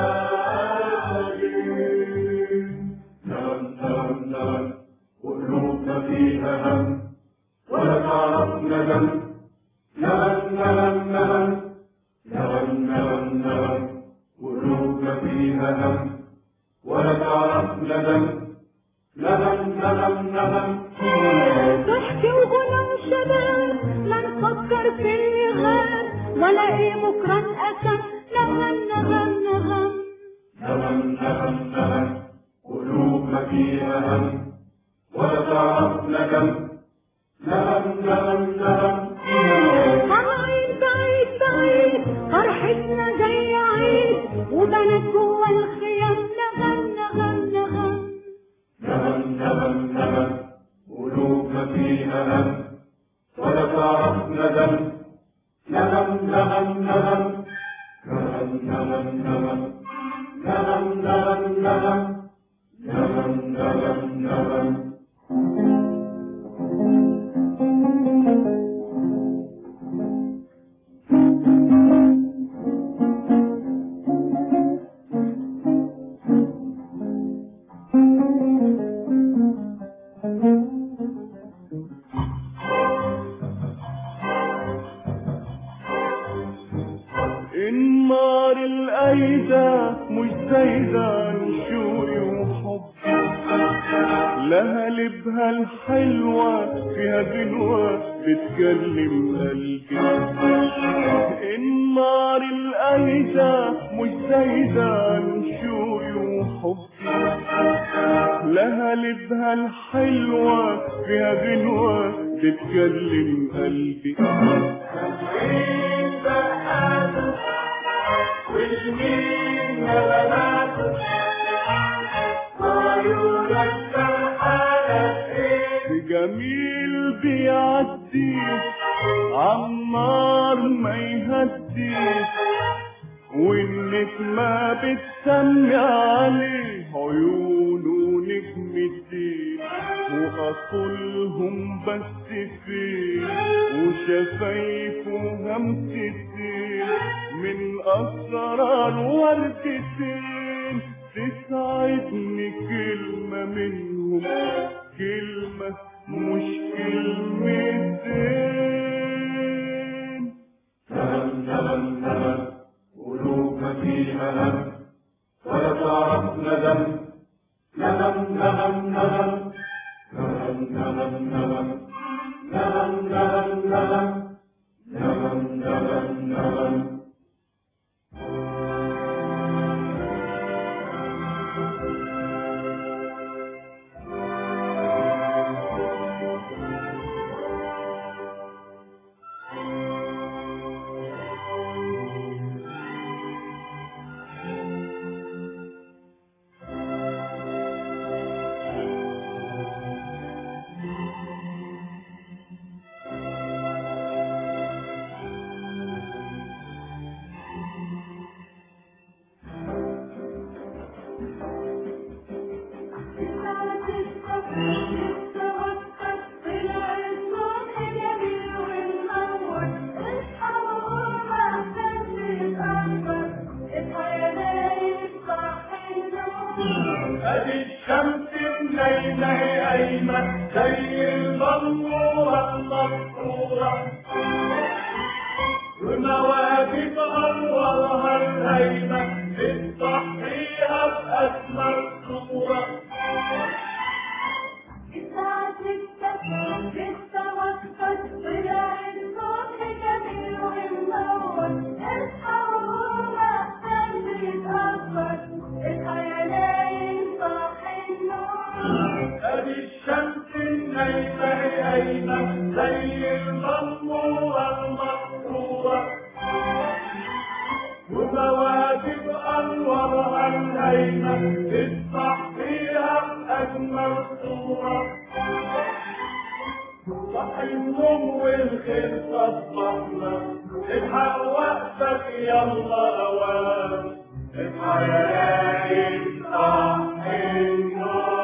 S9: ندم نغم نغم نغم نغم نغم نغم قلوب ما فيها هم ولا تعرف ندم نغم نغم نغم
S14: ضحك وغنى وشباب لا نفكر في اللي غاب ولا ايه بكره اتقسم نغم نغم نغم
S9: نغم نغم نغم قلوب ما فيها هم ولا تعرف ندم نغم نغم نغم
S14: طالعين بعيد بعيد فرحتنا جاي عيد وبنات جوا الخيام نغم نغم نغم
S9: نغم نغم نغم قلوب ما فيها هم ولا تعرف ندم نغم نغم نغم نغم نغم نغم نغم نغم نغم نغم نغم نغم
S19: النار الأيدة مش زايدة نشوقي وحبي لها لبها الحلوة فيها جنوة بتكلم قلبي النار الأيدة مش زايدة نشوقي وحبي لها لبها الحلوة فيها غنوة بتكلم قلبي
S9: والمين بقاته والمين نغماته عيونك فرحانة ايه
S19: جميل بيعدي عمار ما يهدي والنجمة بتسمي عليه عيونه نجم الدين وأصلهم بس فين وشفايفه همستين من أسرار وردتين تسعدني كلمة منهم كلمة مش كلمتين
S9: نغم نغم نغم قلوب ما فيها هم ولا تعرف ندم نغم نغم نغم نغم نغم نغم نغم نغم نغم نغم نغم نغم ادي الشمس منينة هي قايمة زي البلورة المسطورة ومواكب انوارها الهيمة بتصحيها بأجمل صورة ادي الشمس النايمة هي قايمة زي البلورة المسطورة ومواكب انوارها الهيمة بتصحيها بأجمل صورة صح النوم والخير صبحنا الحق وقتك يلا اوان اصحى يا ليل صح النوم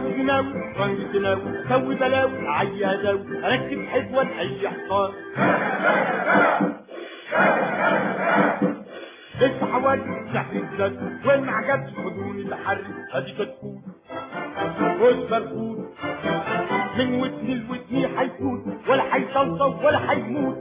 S9: جناوي طنج جناوي سوي بلاوي عياداوي ركب حزوة اي حصان الحوادث سحر الزاد وين ما عجبش خدوني الحر ادي كتكوت خد بركوت من ودني لودني حيفوت ولا حيصوصو ولا حيموت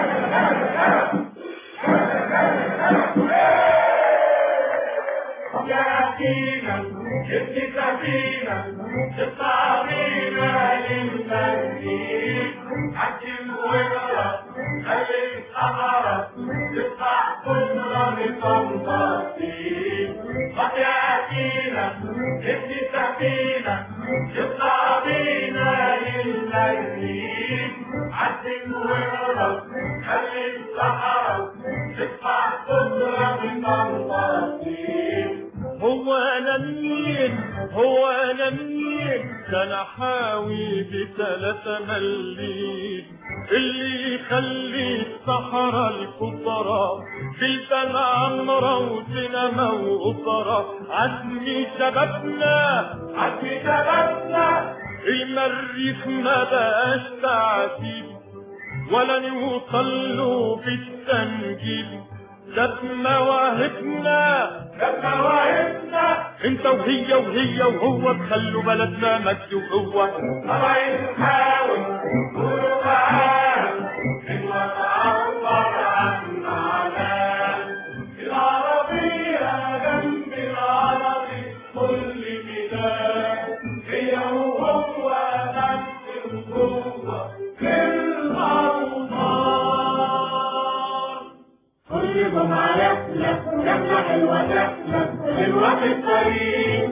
S19: يا سينا ابن سفينة تطلع بينا للمدينة حكم واقرا خلي الصحراء تطلع كلها بتنبسيط صح يا سينا ابن سفينة تطلع بينا للمدينة حكم واقرا خلي الصحراء تطلع كلها بتنبسيط
S9: هو انا مين هو انا مين ده انا حاوي بثلاثة مليم اللي يخلي الصحراء الكبرى في البلع عمرة وسينما وأوبرا عزمي شبابنا عزمي شبابنا المريخ ما بقاش تعذيب ولا نوصل له بالتنجيب ده بمواهبنا ده بمواهبنا انت وهي وهي وهو تخلوا بلدنا مجد وقوة
S19: طبعا نحاول قولوا تعال حلوة تعبر عن معناه العربية جنب العربي كل كتاب هي وهو نفس القوة في الأوطان كل جمعة رحلة رحلة حلوة رحلة حلوة في الطريق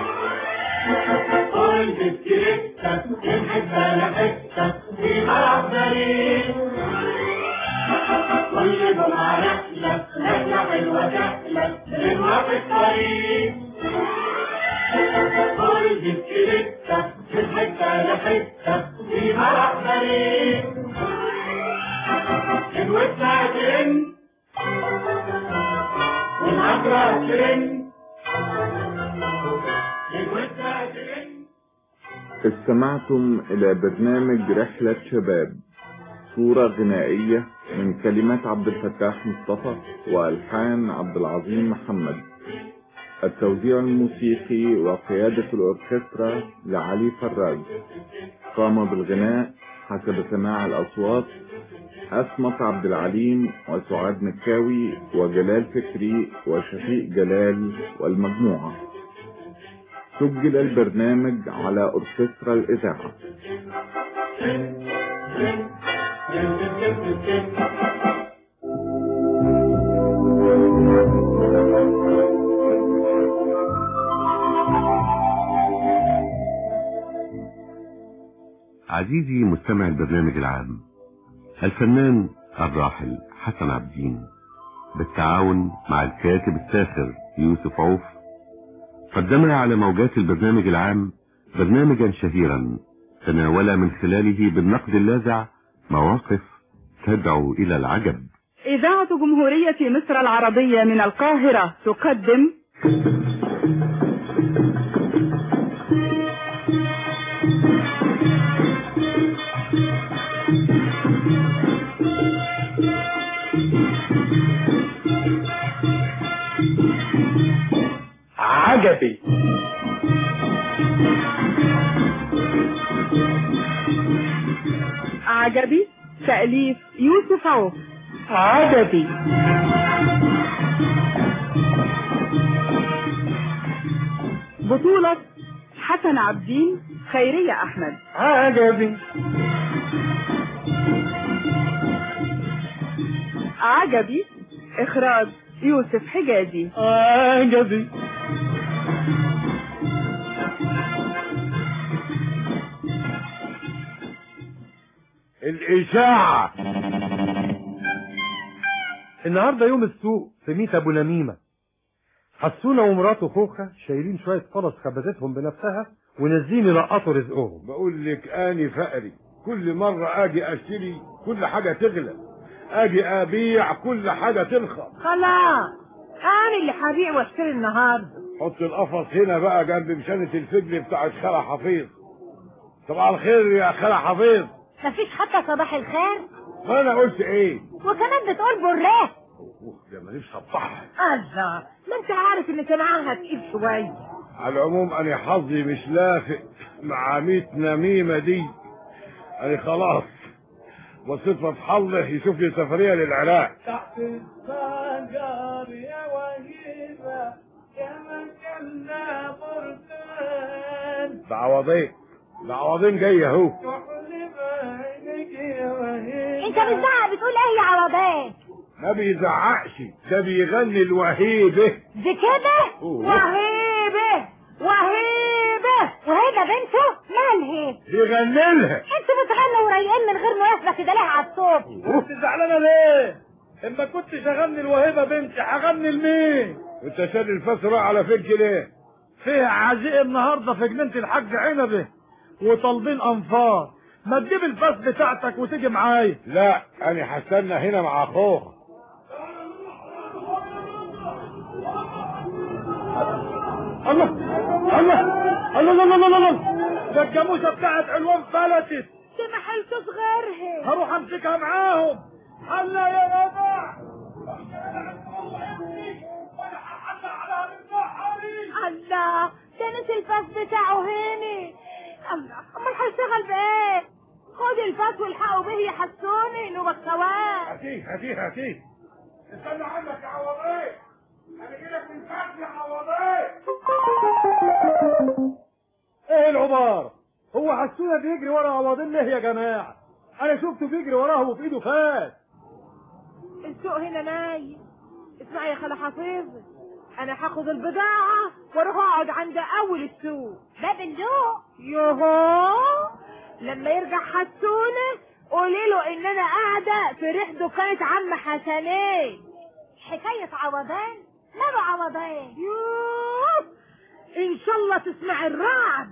S19: كل بسكريتة من حتة لحتة في ملعب بريء كل جمعة رحلة رحلة حلوة رحلة حلوة في الطريق كل بسكريتة من حتة لحتة في ملعب بريء الوسع ترن والعبرة ترن الوسع ترن
S18: استمعتم إلى برنامج رحلة شباب صورة غنائية من كلمات عبد الفتاح مصطفى وألحان عبد العظيم محمد التوزيع الموسيقي وقيادة الأوركسترا لعلي فراج قام بالغناء حسب سماع الأصوات أسمط عبد العليم وسعاد مكاوي وجلال فكري وشفيق جلال والمجموعة سجل البرنامج على أوركسترا الإذاعة
S2: عزيزي مستمع البرنامج العام الفنان الراحل حسن عبدين بالتعاون مع الكاتب الساخر يوسف عوف قدمنا على موجات البرنامج العام برنامجا شهيرا تناول من خلاله بالنقد اللاذع مواقف تدعو إلى العجب
S20: إذاعة جمهورية مصر العربية من القاهرة تقدم
S9: عجبي
S20: عجبي تأليف يوسف عوف
S9: عجبي
S20: بطولة حسن عبدين خيرية أحمد
S9: عجبي
S20: عجبي إخراج يوسف حجازي
S9: عجبي
S5: الإشاعة النهارده يوم السوق في ميت أبو نميمة حسونة ومراته خوخة شايلين شوية فرص خبزتهم بنفسها ونازلين يلقطوا رزقهم
S6: بقول لك اني فقري كل مرة اجي اشتري كل حاجة تغلى اجي ابيع كل حاجة ترخص
S21: خلاص انا اللي هبيع واشتري النهارده
S5: حط القفص هنا بقى جنب مشانة الفجل بتاعت خالة حفيظ صباح الخير يا خالة حفيظ
S14: مفيش حتى صباح الخير
S5: ما انا قلت ايه
S14: وكمان بتقول براه
S5: ده ماليش صباح
S14: الله ما انت عارف ان كلامها تقيل شويه
S5: على العموم انا حظي مش لافق مع ميت نميمة دي انا خلاص وصيت فتح الله يشوف لي سفرية للعراق
S9: تحت الفجر يا وهيبة يا مكاننا بركان
S5: ده عوضين ده عوضين جاي اهو
S9: تحلب عينك يا وهيبة
S14: انت بتزعق بتقول ايه يا عوضان
S5: ما بيزعقش ده بيغني الوهيبة
S14: دي كده
S5: أوه.
S14: وهيبه وهيبه وهيبه بنته مالها
S5: بيغني لها
S14: انتوا بتغنوا ورايقين من غير مناسبه كده ليه على الصوت
S5: انت زعلانه ليه؟ اما كنتش اغني الوهيبه بنتي هغني لمين؟ انت شاد الفاس راح على فيك ليه؟
S21: فيه عزيء النهارده في جنينه الحاج عنبه وطالبين انفار ما تجيب الفاس بتاعتك وتيجي معايا
S5: لا انا هستنى هنا مع اخوك
S21: الله الله الله الله الله الله الله ده الجاموسه بتاعت علوان فلتت
S14: سمحت صغيرها
S21: هروح امسكها معاهم هلا يا جماعه
S14: الله ده نسي الفاس بتاعه هنا الله امال هيشتغل بايه خد الفاس والحقوا به يحسوني انه بكوان
S5: هاتيه هاتيه هاتيه استنى عندك يا عوضين انا جايلك من فتح يا عوضين
S21: ايه العبارة هو حسونا بيجري ورا عوضين ليه يا جماعة انا شفته بيجري وراه وفي ايده فاس
S14: السوق هنا نايم اسمعي يا خالة حفيظ انا هاخد البضاعة واروح اقعد عند اول السوق باب اللوق يوهو لما يرجع حسونة قولي له ان انا قاعدة في ريح دكانة عم حسنين حكاية عوضان ماله عوضان يوه ان شاء الله تسمع الرعد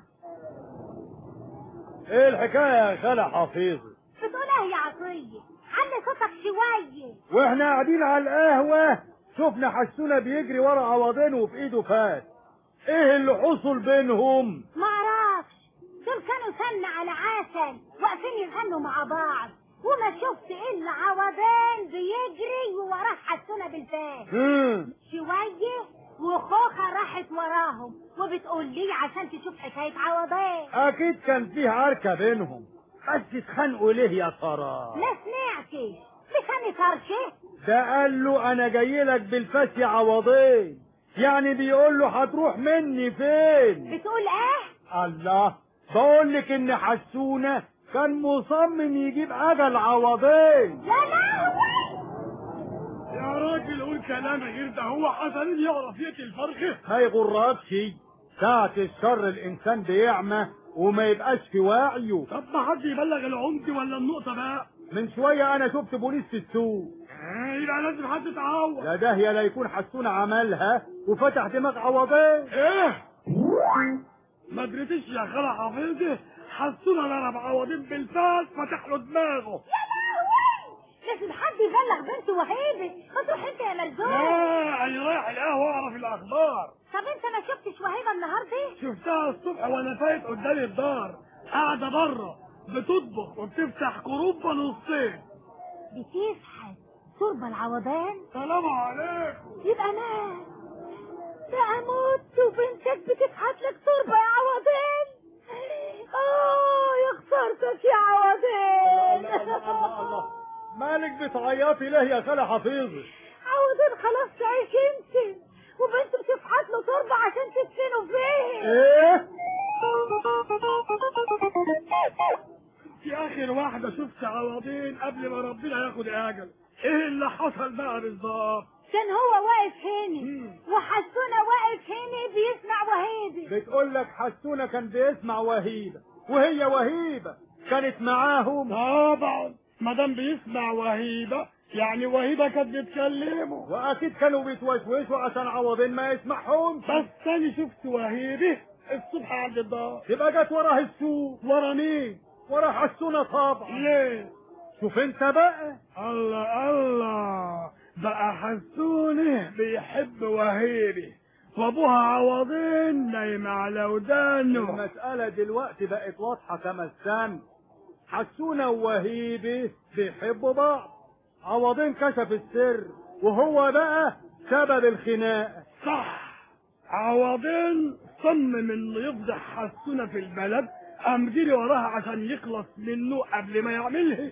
S21: ايه الحكاية يا خالة حفيظ
S14: بتقول ايه يا عطية علي صوتك شوية
S21: واحنا قاعدين على القهوة شفنا حسونا بيجري ورا عوضين وفي ايده فاس ايه اللي حصل بينهم
S14: معرفش دول كانوا سن على عسل واقفين يغنوا مع بعض وما شفت الا عوضان بيجري ووراه حسونة بالفاس
S21: مم.
S14: شوية وخوخة راحت وراهم وبتقول لي عشان تشوف حكاية عوضان
S21: اكيد كان فيه عركة بينهم بس اتخانقوا ليه يا ترى
S14: ما سمعتش لساني طرشه
S21: ده قال له انا جاي لك بالفاس يا عوضين يعني بيقول له هتروح مني فين
S14: بتقول ايه
S21: الله بقول لك ان حسونة كان مصمم يجيب اجل عوضين
S14: يا لهوي
S21: يا راجل قول كلام غير ده هو حسن يعرف يقتل فرخه ما يغركش ساعة الشر الانسان بيعمى وما يبقاش في وعيه طب ما حد يبلغ العمد ولا النقطة بقى من شوية انا شفت بوليس في السوق يبقى لازم حد يتعور لا ده يا لا يكون حسون عملها وفتح دماغ عوضين ايه ما ادريتش يا خالة حفيظة حسون ضرب عوضين بالفاس فتح له دماغه
S14: لازم حد يبلغ بنته وهيبه ما تروح انت يا ملزوم
S21: لا انا رايح القهوة اعرف الاخبار
S14: طب انت ما شفتش وهيبه النهارده
S21: شفتها الصبح وانا فايت قدام الدار قاعدة بره بتطبخ وبتفتح كروبة نصين
S14: بتفحت تربة العوضان
S21: سلام عليكم
S14: يبقى مات بقى موت وبنتك بتفحت لك تربة يا عوضان اه يا خسارتك يا عوضان
S21: مالك بتعيطي ليه يا خالة حفيظة
S14: عوضان خلاص تعيش انت وبنته بتفحت له تربة عشان تدفنه فين
S21: ايه في اخر واحدة شفت عوضين قبل ما ربنا ياخد اجل ايه اللي حصل بقى بالظبط
S14: كان هو واقف هنا وحسونا واقف هنا بيسمع وهيبه
S21: بتقول لك حسونة كان بيسمع وهيبة وهي وهيبة كانت معاهم طبعا ما دام بيسمع وهيبة يعني وهيبة كانت بتكلمه واكيد كانوا بيتوشوشوا عشان عوضين ما يسمعهم بس تاني شفت وهيبة الصبح عند الدار يبقى جت وراه السوق ورا مين ورا حسونة طبعا ليه شوف انت بقى الله الله بقى حسونة بيحب وهيبة وابوها عوضين نايم على ودانه
S1: المسألة دلوقتي بقت واضحة كما السم حسونة ووهيبي بيحبوا بعض عوضين كشف السر وهو بقى سبب الخناقة
S21: صح عوضين صمم انه يفضح حسونة في البلد قام جري وراها عشان يخلص منه قبل ما يعملها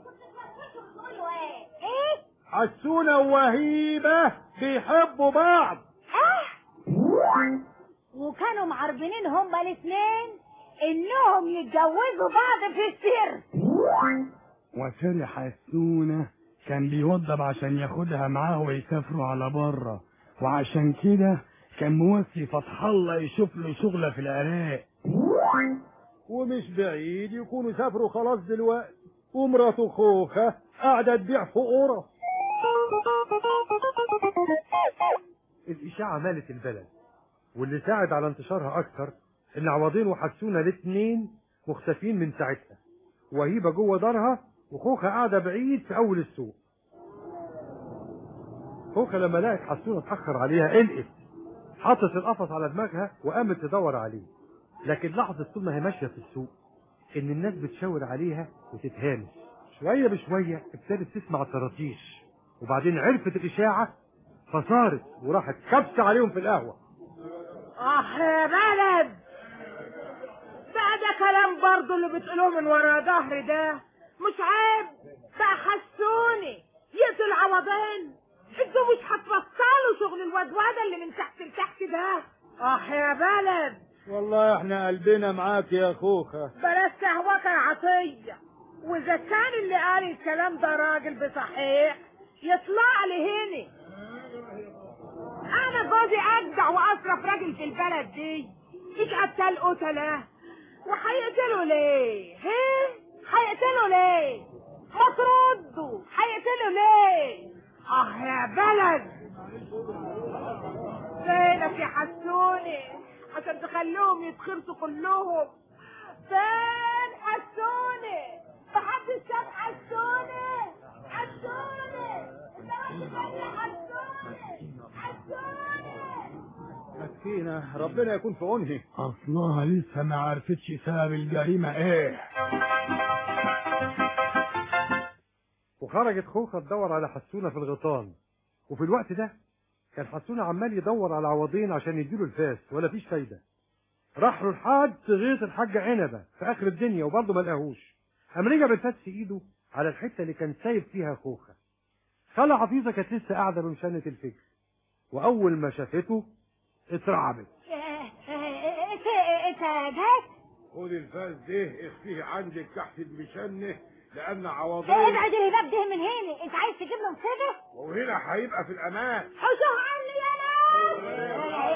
S1: حسونة ووهيبة بيحبوا بعض
S14: وكانوا معربنين هما الاثنين انهم يتجوزوا بعض في السر
S21: وسر حسونة كان بيوضب عشان ياخدها معاه ويسافروا على بره وعشان كده كان موصي فتح الله يشوف له شغلة في العراق
S1: ومش بعيد يكونوا سافروا خلاص دلوقتي ومراته خوخة قاعدة تبيع في قرى
S22: الإشاعة مالت البلد واللي ساعد على انتشارها أكتر إن عوضين وحسونة الاتنين مختفين من ساعتها وهيبة جوه دارها وخوخة قاعدة بعيد في أول السوق خوخة لما لقت حسونة اتأخر عليها قلقت حطت القفص على دماغها وقامت تدور عليه لكن لاحظت طول ما هي ماشية في السوق إن الناس بتشاور عليها وتتهامس شوية بشوية ابتدت تسمع طراطيش وبعدين عرفت الإشاعة فصارت وراحت كبسة عليهم في القهوة
S15: اه يا بلد بقى ده كلام برضه اللي بتقولوه من ورا ظهري ده مش عيب بقى حسوني يقتل عوضين انتوا مش هتبطلوا شغل الودودة اللي من تحت لتحت ده اه يا بلد
S1: والله احنا قلبنا معاك يا خوخة
S15: بلاش تهوك يا عطية واذا كان اللي قال الكلام ده راجل بصحيح يطلع لي هنا انا جوزي اجدع واشرف راجل في البلد دي مش قتال قتله وهيقتلوا ليه ها هيقتلوا ليه ما تردوا هيقتلوا ليه اه يا بلد فينك يا حسوني عشان تخليهم يتخرسوا كلهم فين حسوني محدش شاف حسوني حسوني انت حسوني حسوني
S1: مسكينة ربنا يكون في عونها
S21: اصلها لسه ما عرفتش سبب الجريمة ايه
S22: وخرجت خوخة تدور على حسونة في الغيطان وفي الوقت ده كان حسونة عمال يدور على عوضين عشان يديله الفاس ولا فيش فايدة راح له لحد غيط الحاجة عنبة في آخر الدنيا وبرضه ما لقاهوش قام رجع بالفاس في إيده على الحتة اللي كان سايب فيها خوخة خالة حفيظة كانت لسه قاعدة بمشانة الفجر وأول ما شافته اترعبت
S14: انت انت جاي
S6: خد الفاس ده اخفيه عندك تحت المشنة لأن
S14: ابعد
S6: عوضين
S14: الهباب ده من هنا انت عايز تجيب له كده
S6: وهنا هيبقى في الأمان
S14: حشوه عني يا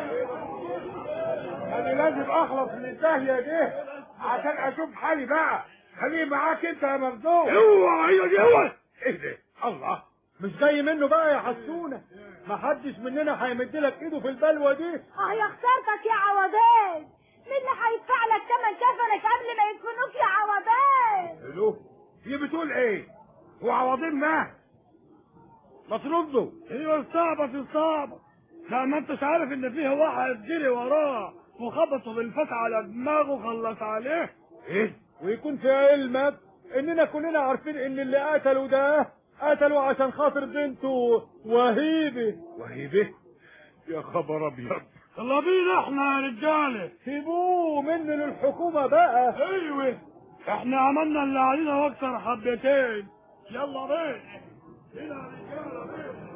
S6: أنا لازم أخلص من الداهية دي عشان أشوف حالي بقى خليه معاك أنت يا مردود
S1: اوعى يا جوز
S6: إيه ده؟ الله
S1: مش جاي منه بقى يا حسونة محدش مننا هيمد لك ايده في البلوة دي
S14: اه يا خسارتك يا عوضين مين اللي هيدفع لك تمن كفنك قبل ما يدفنوك يا عوضين
S6: الو دي بتقول ايه هو عوضين مات ما تردوا
S21: ايوه صعبة في صعبة لا ما انتش عارف ان فيه واحد جري وراه وخبطه بالفتح على دماغه وخلص عليه
S6: ايه
S1: ويكون في علمك اننا كلنا عارفين ان اللي قتلوا ده قتلوا عشان خاطر بنته وهيبة
S6: وهيبة يا خبر ابيض
S21: يلا بينا احنا يا رجالة
S1: سيبوه منه للحكومة بقى
S21: ايوه احنا عملنا اللي علينا واكثر حبتين يلا بينا بينا يا رجالة بينا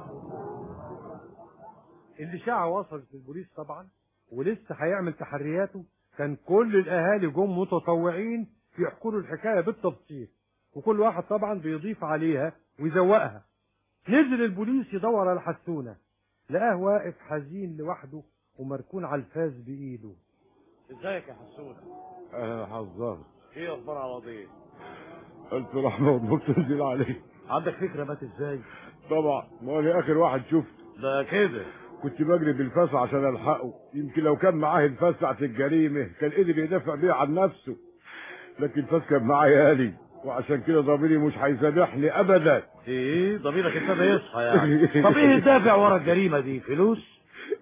S22: الإشاعة وصلت للبوليس طبعا ولسه هيعمل تحرياته كان كل الأهالي جم متطوعين يحكوا له الحكاية بالتفصيل وكل واحد طبعا بيضيف عليها ويزوقها نزل البوليس يدور على حسونة لقاه واقف حزين لوحده ومركون على الفاس بإيده
S3: ازيك يا حسون
S6: انا حذرت
S3: ايه اخبار عوضين
S6: الف رحمه والنور تنزل عليه
S3: عندك فكره مات ازاي
S6: طبعا ما هو أنا اخر واحد شفته
S3: ده كده
S6: كنت بجري بالفاس عشان الحقه يمكن لو كان معاه الفاس ساعة الجريمة كان قدر يدافع بيه عن نفسه لكن الفاس كان معايا آلي وعشان كده ضميري مش هيسامحني ابدا
S3: ايه ضميرك ابتدى يصحى يعني طب ايه الدافع ورا الجريمه دي فلوس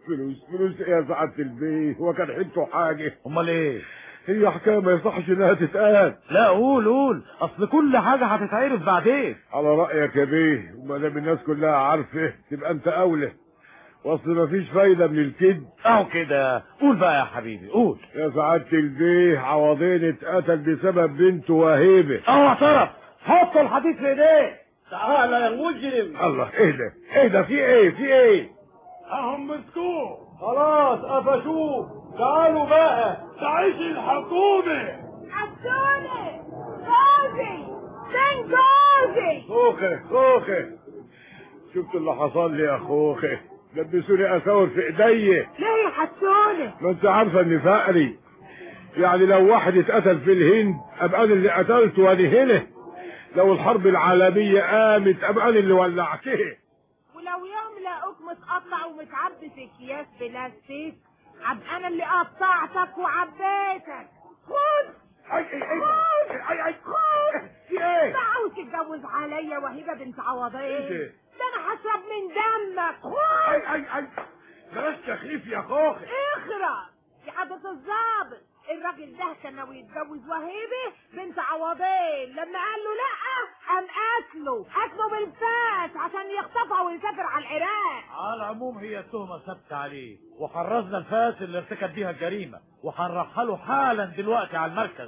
S6: فلوس فلوس ايه يا سعادة البيه هو كان حيلته حاجة
S4: امال ايه
S6: هي حكاية ما يصحش انها تتقال
S4: لا قول قول اصل كل حاجة هتتعرف بعدين
S6: على رأيك يا بيه وما دام الناس كلها عارفة تبقى انت اولى واصل ما فيش فايدة من الكذب
S4: اهو كده قول بقى يا حبيبي قول
S6: يا سعادة البيه عوضين اتقتل بسبب بنته وهيبة
S4: اهو اعترف حط الحديث في ايديه
S21: تعالى يا مجرم
S6: الله ايه ده ايه ده في ايه في ايه
S21: اهم مسكوه خلاص قفشوه تعالوا بقى تعيش الحكومة
S14: حسوني جوزي فين جوزي
S6: خوخي خوخي شفت اللي حصل لي يا خوخي لبسوني اساور في ايديا
S14: ليه يا حسوني
S6: ما انت عارفه اني فقري يعني لو واحد اتقتل في الهند ابقى انا اللي قتلته وانا هنا لو الحرب العالميه قامت ابقى انا اللي ولعتها
S14: ولو يوم لقوك متقطع ومتعبي في اكياس بلاستيك ابقى انا اللي قطعتك وعبيتك خد
S6: اي اي اي
S14: خد
S6: اي اي
S14: خد
S6: في ايه
S14: انت عاوز تتجوز عليا وهيبه بنت عوضين
S6: ايه ده؟
S14: ده انا هشرب من دمك خد
S6: اي اي اي بلاش تخيف يا خوخي
S14: اخرى يا حضرة الظابط الراجل ده كان ناوي يتجوز وهيبه بنت عوضين لما قال له لا قام قتله قتله بالفاس عشان يخطفها ويسافر على العراق
S4: على العموم هي التهمة ثابتة عليه وحرزنا الفاس اللي ارتكب بيها الجريمة وهنرحله حالا دلوقتي على المركز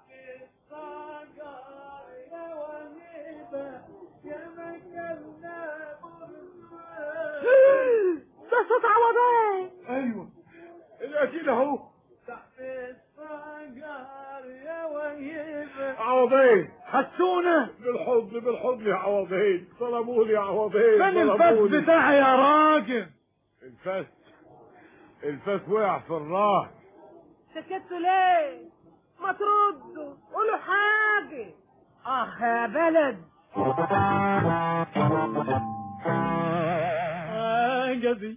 S14: ده صوت عوضين
S6: ايوه القتيل اهو عوضين
S4: حسونا
S6: بالحضن بالحضن يا عوضين ظلموني يا عوضين
S4: فين الفاس
S6: ظلموني.
S4: بتاعي يا راجل
S6: الفاس الفاس وقع في الراس
S14: سكتوا ليه ما تردوا قولوا حاجة اخ يا بلد
S4: عجبي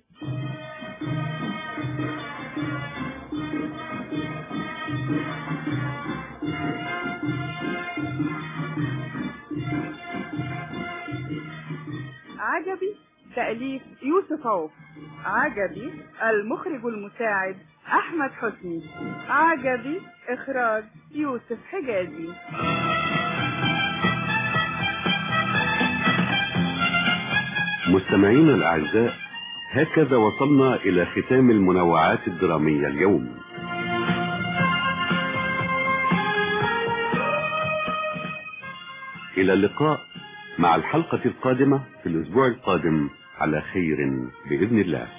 S20: عجبي تأليف يوسف عوف عجبي المخرج المساعد أحمد حسني عجبي إخراج يوسف حجازي
S2: مستمعينا الأعزاء هكذا وصلنا إلى ختام المنوعات الدرامية اليوم إلى اللقاء مع الحلقة القادمة في الأسبوع القادم على خير بإذن الله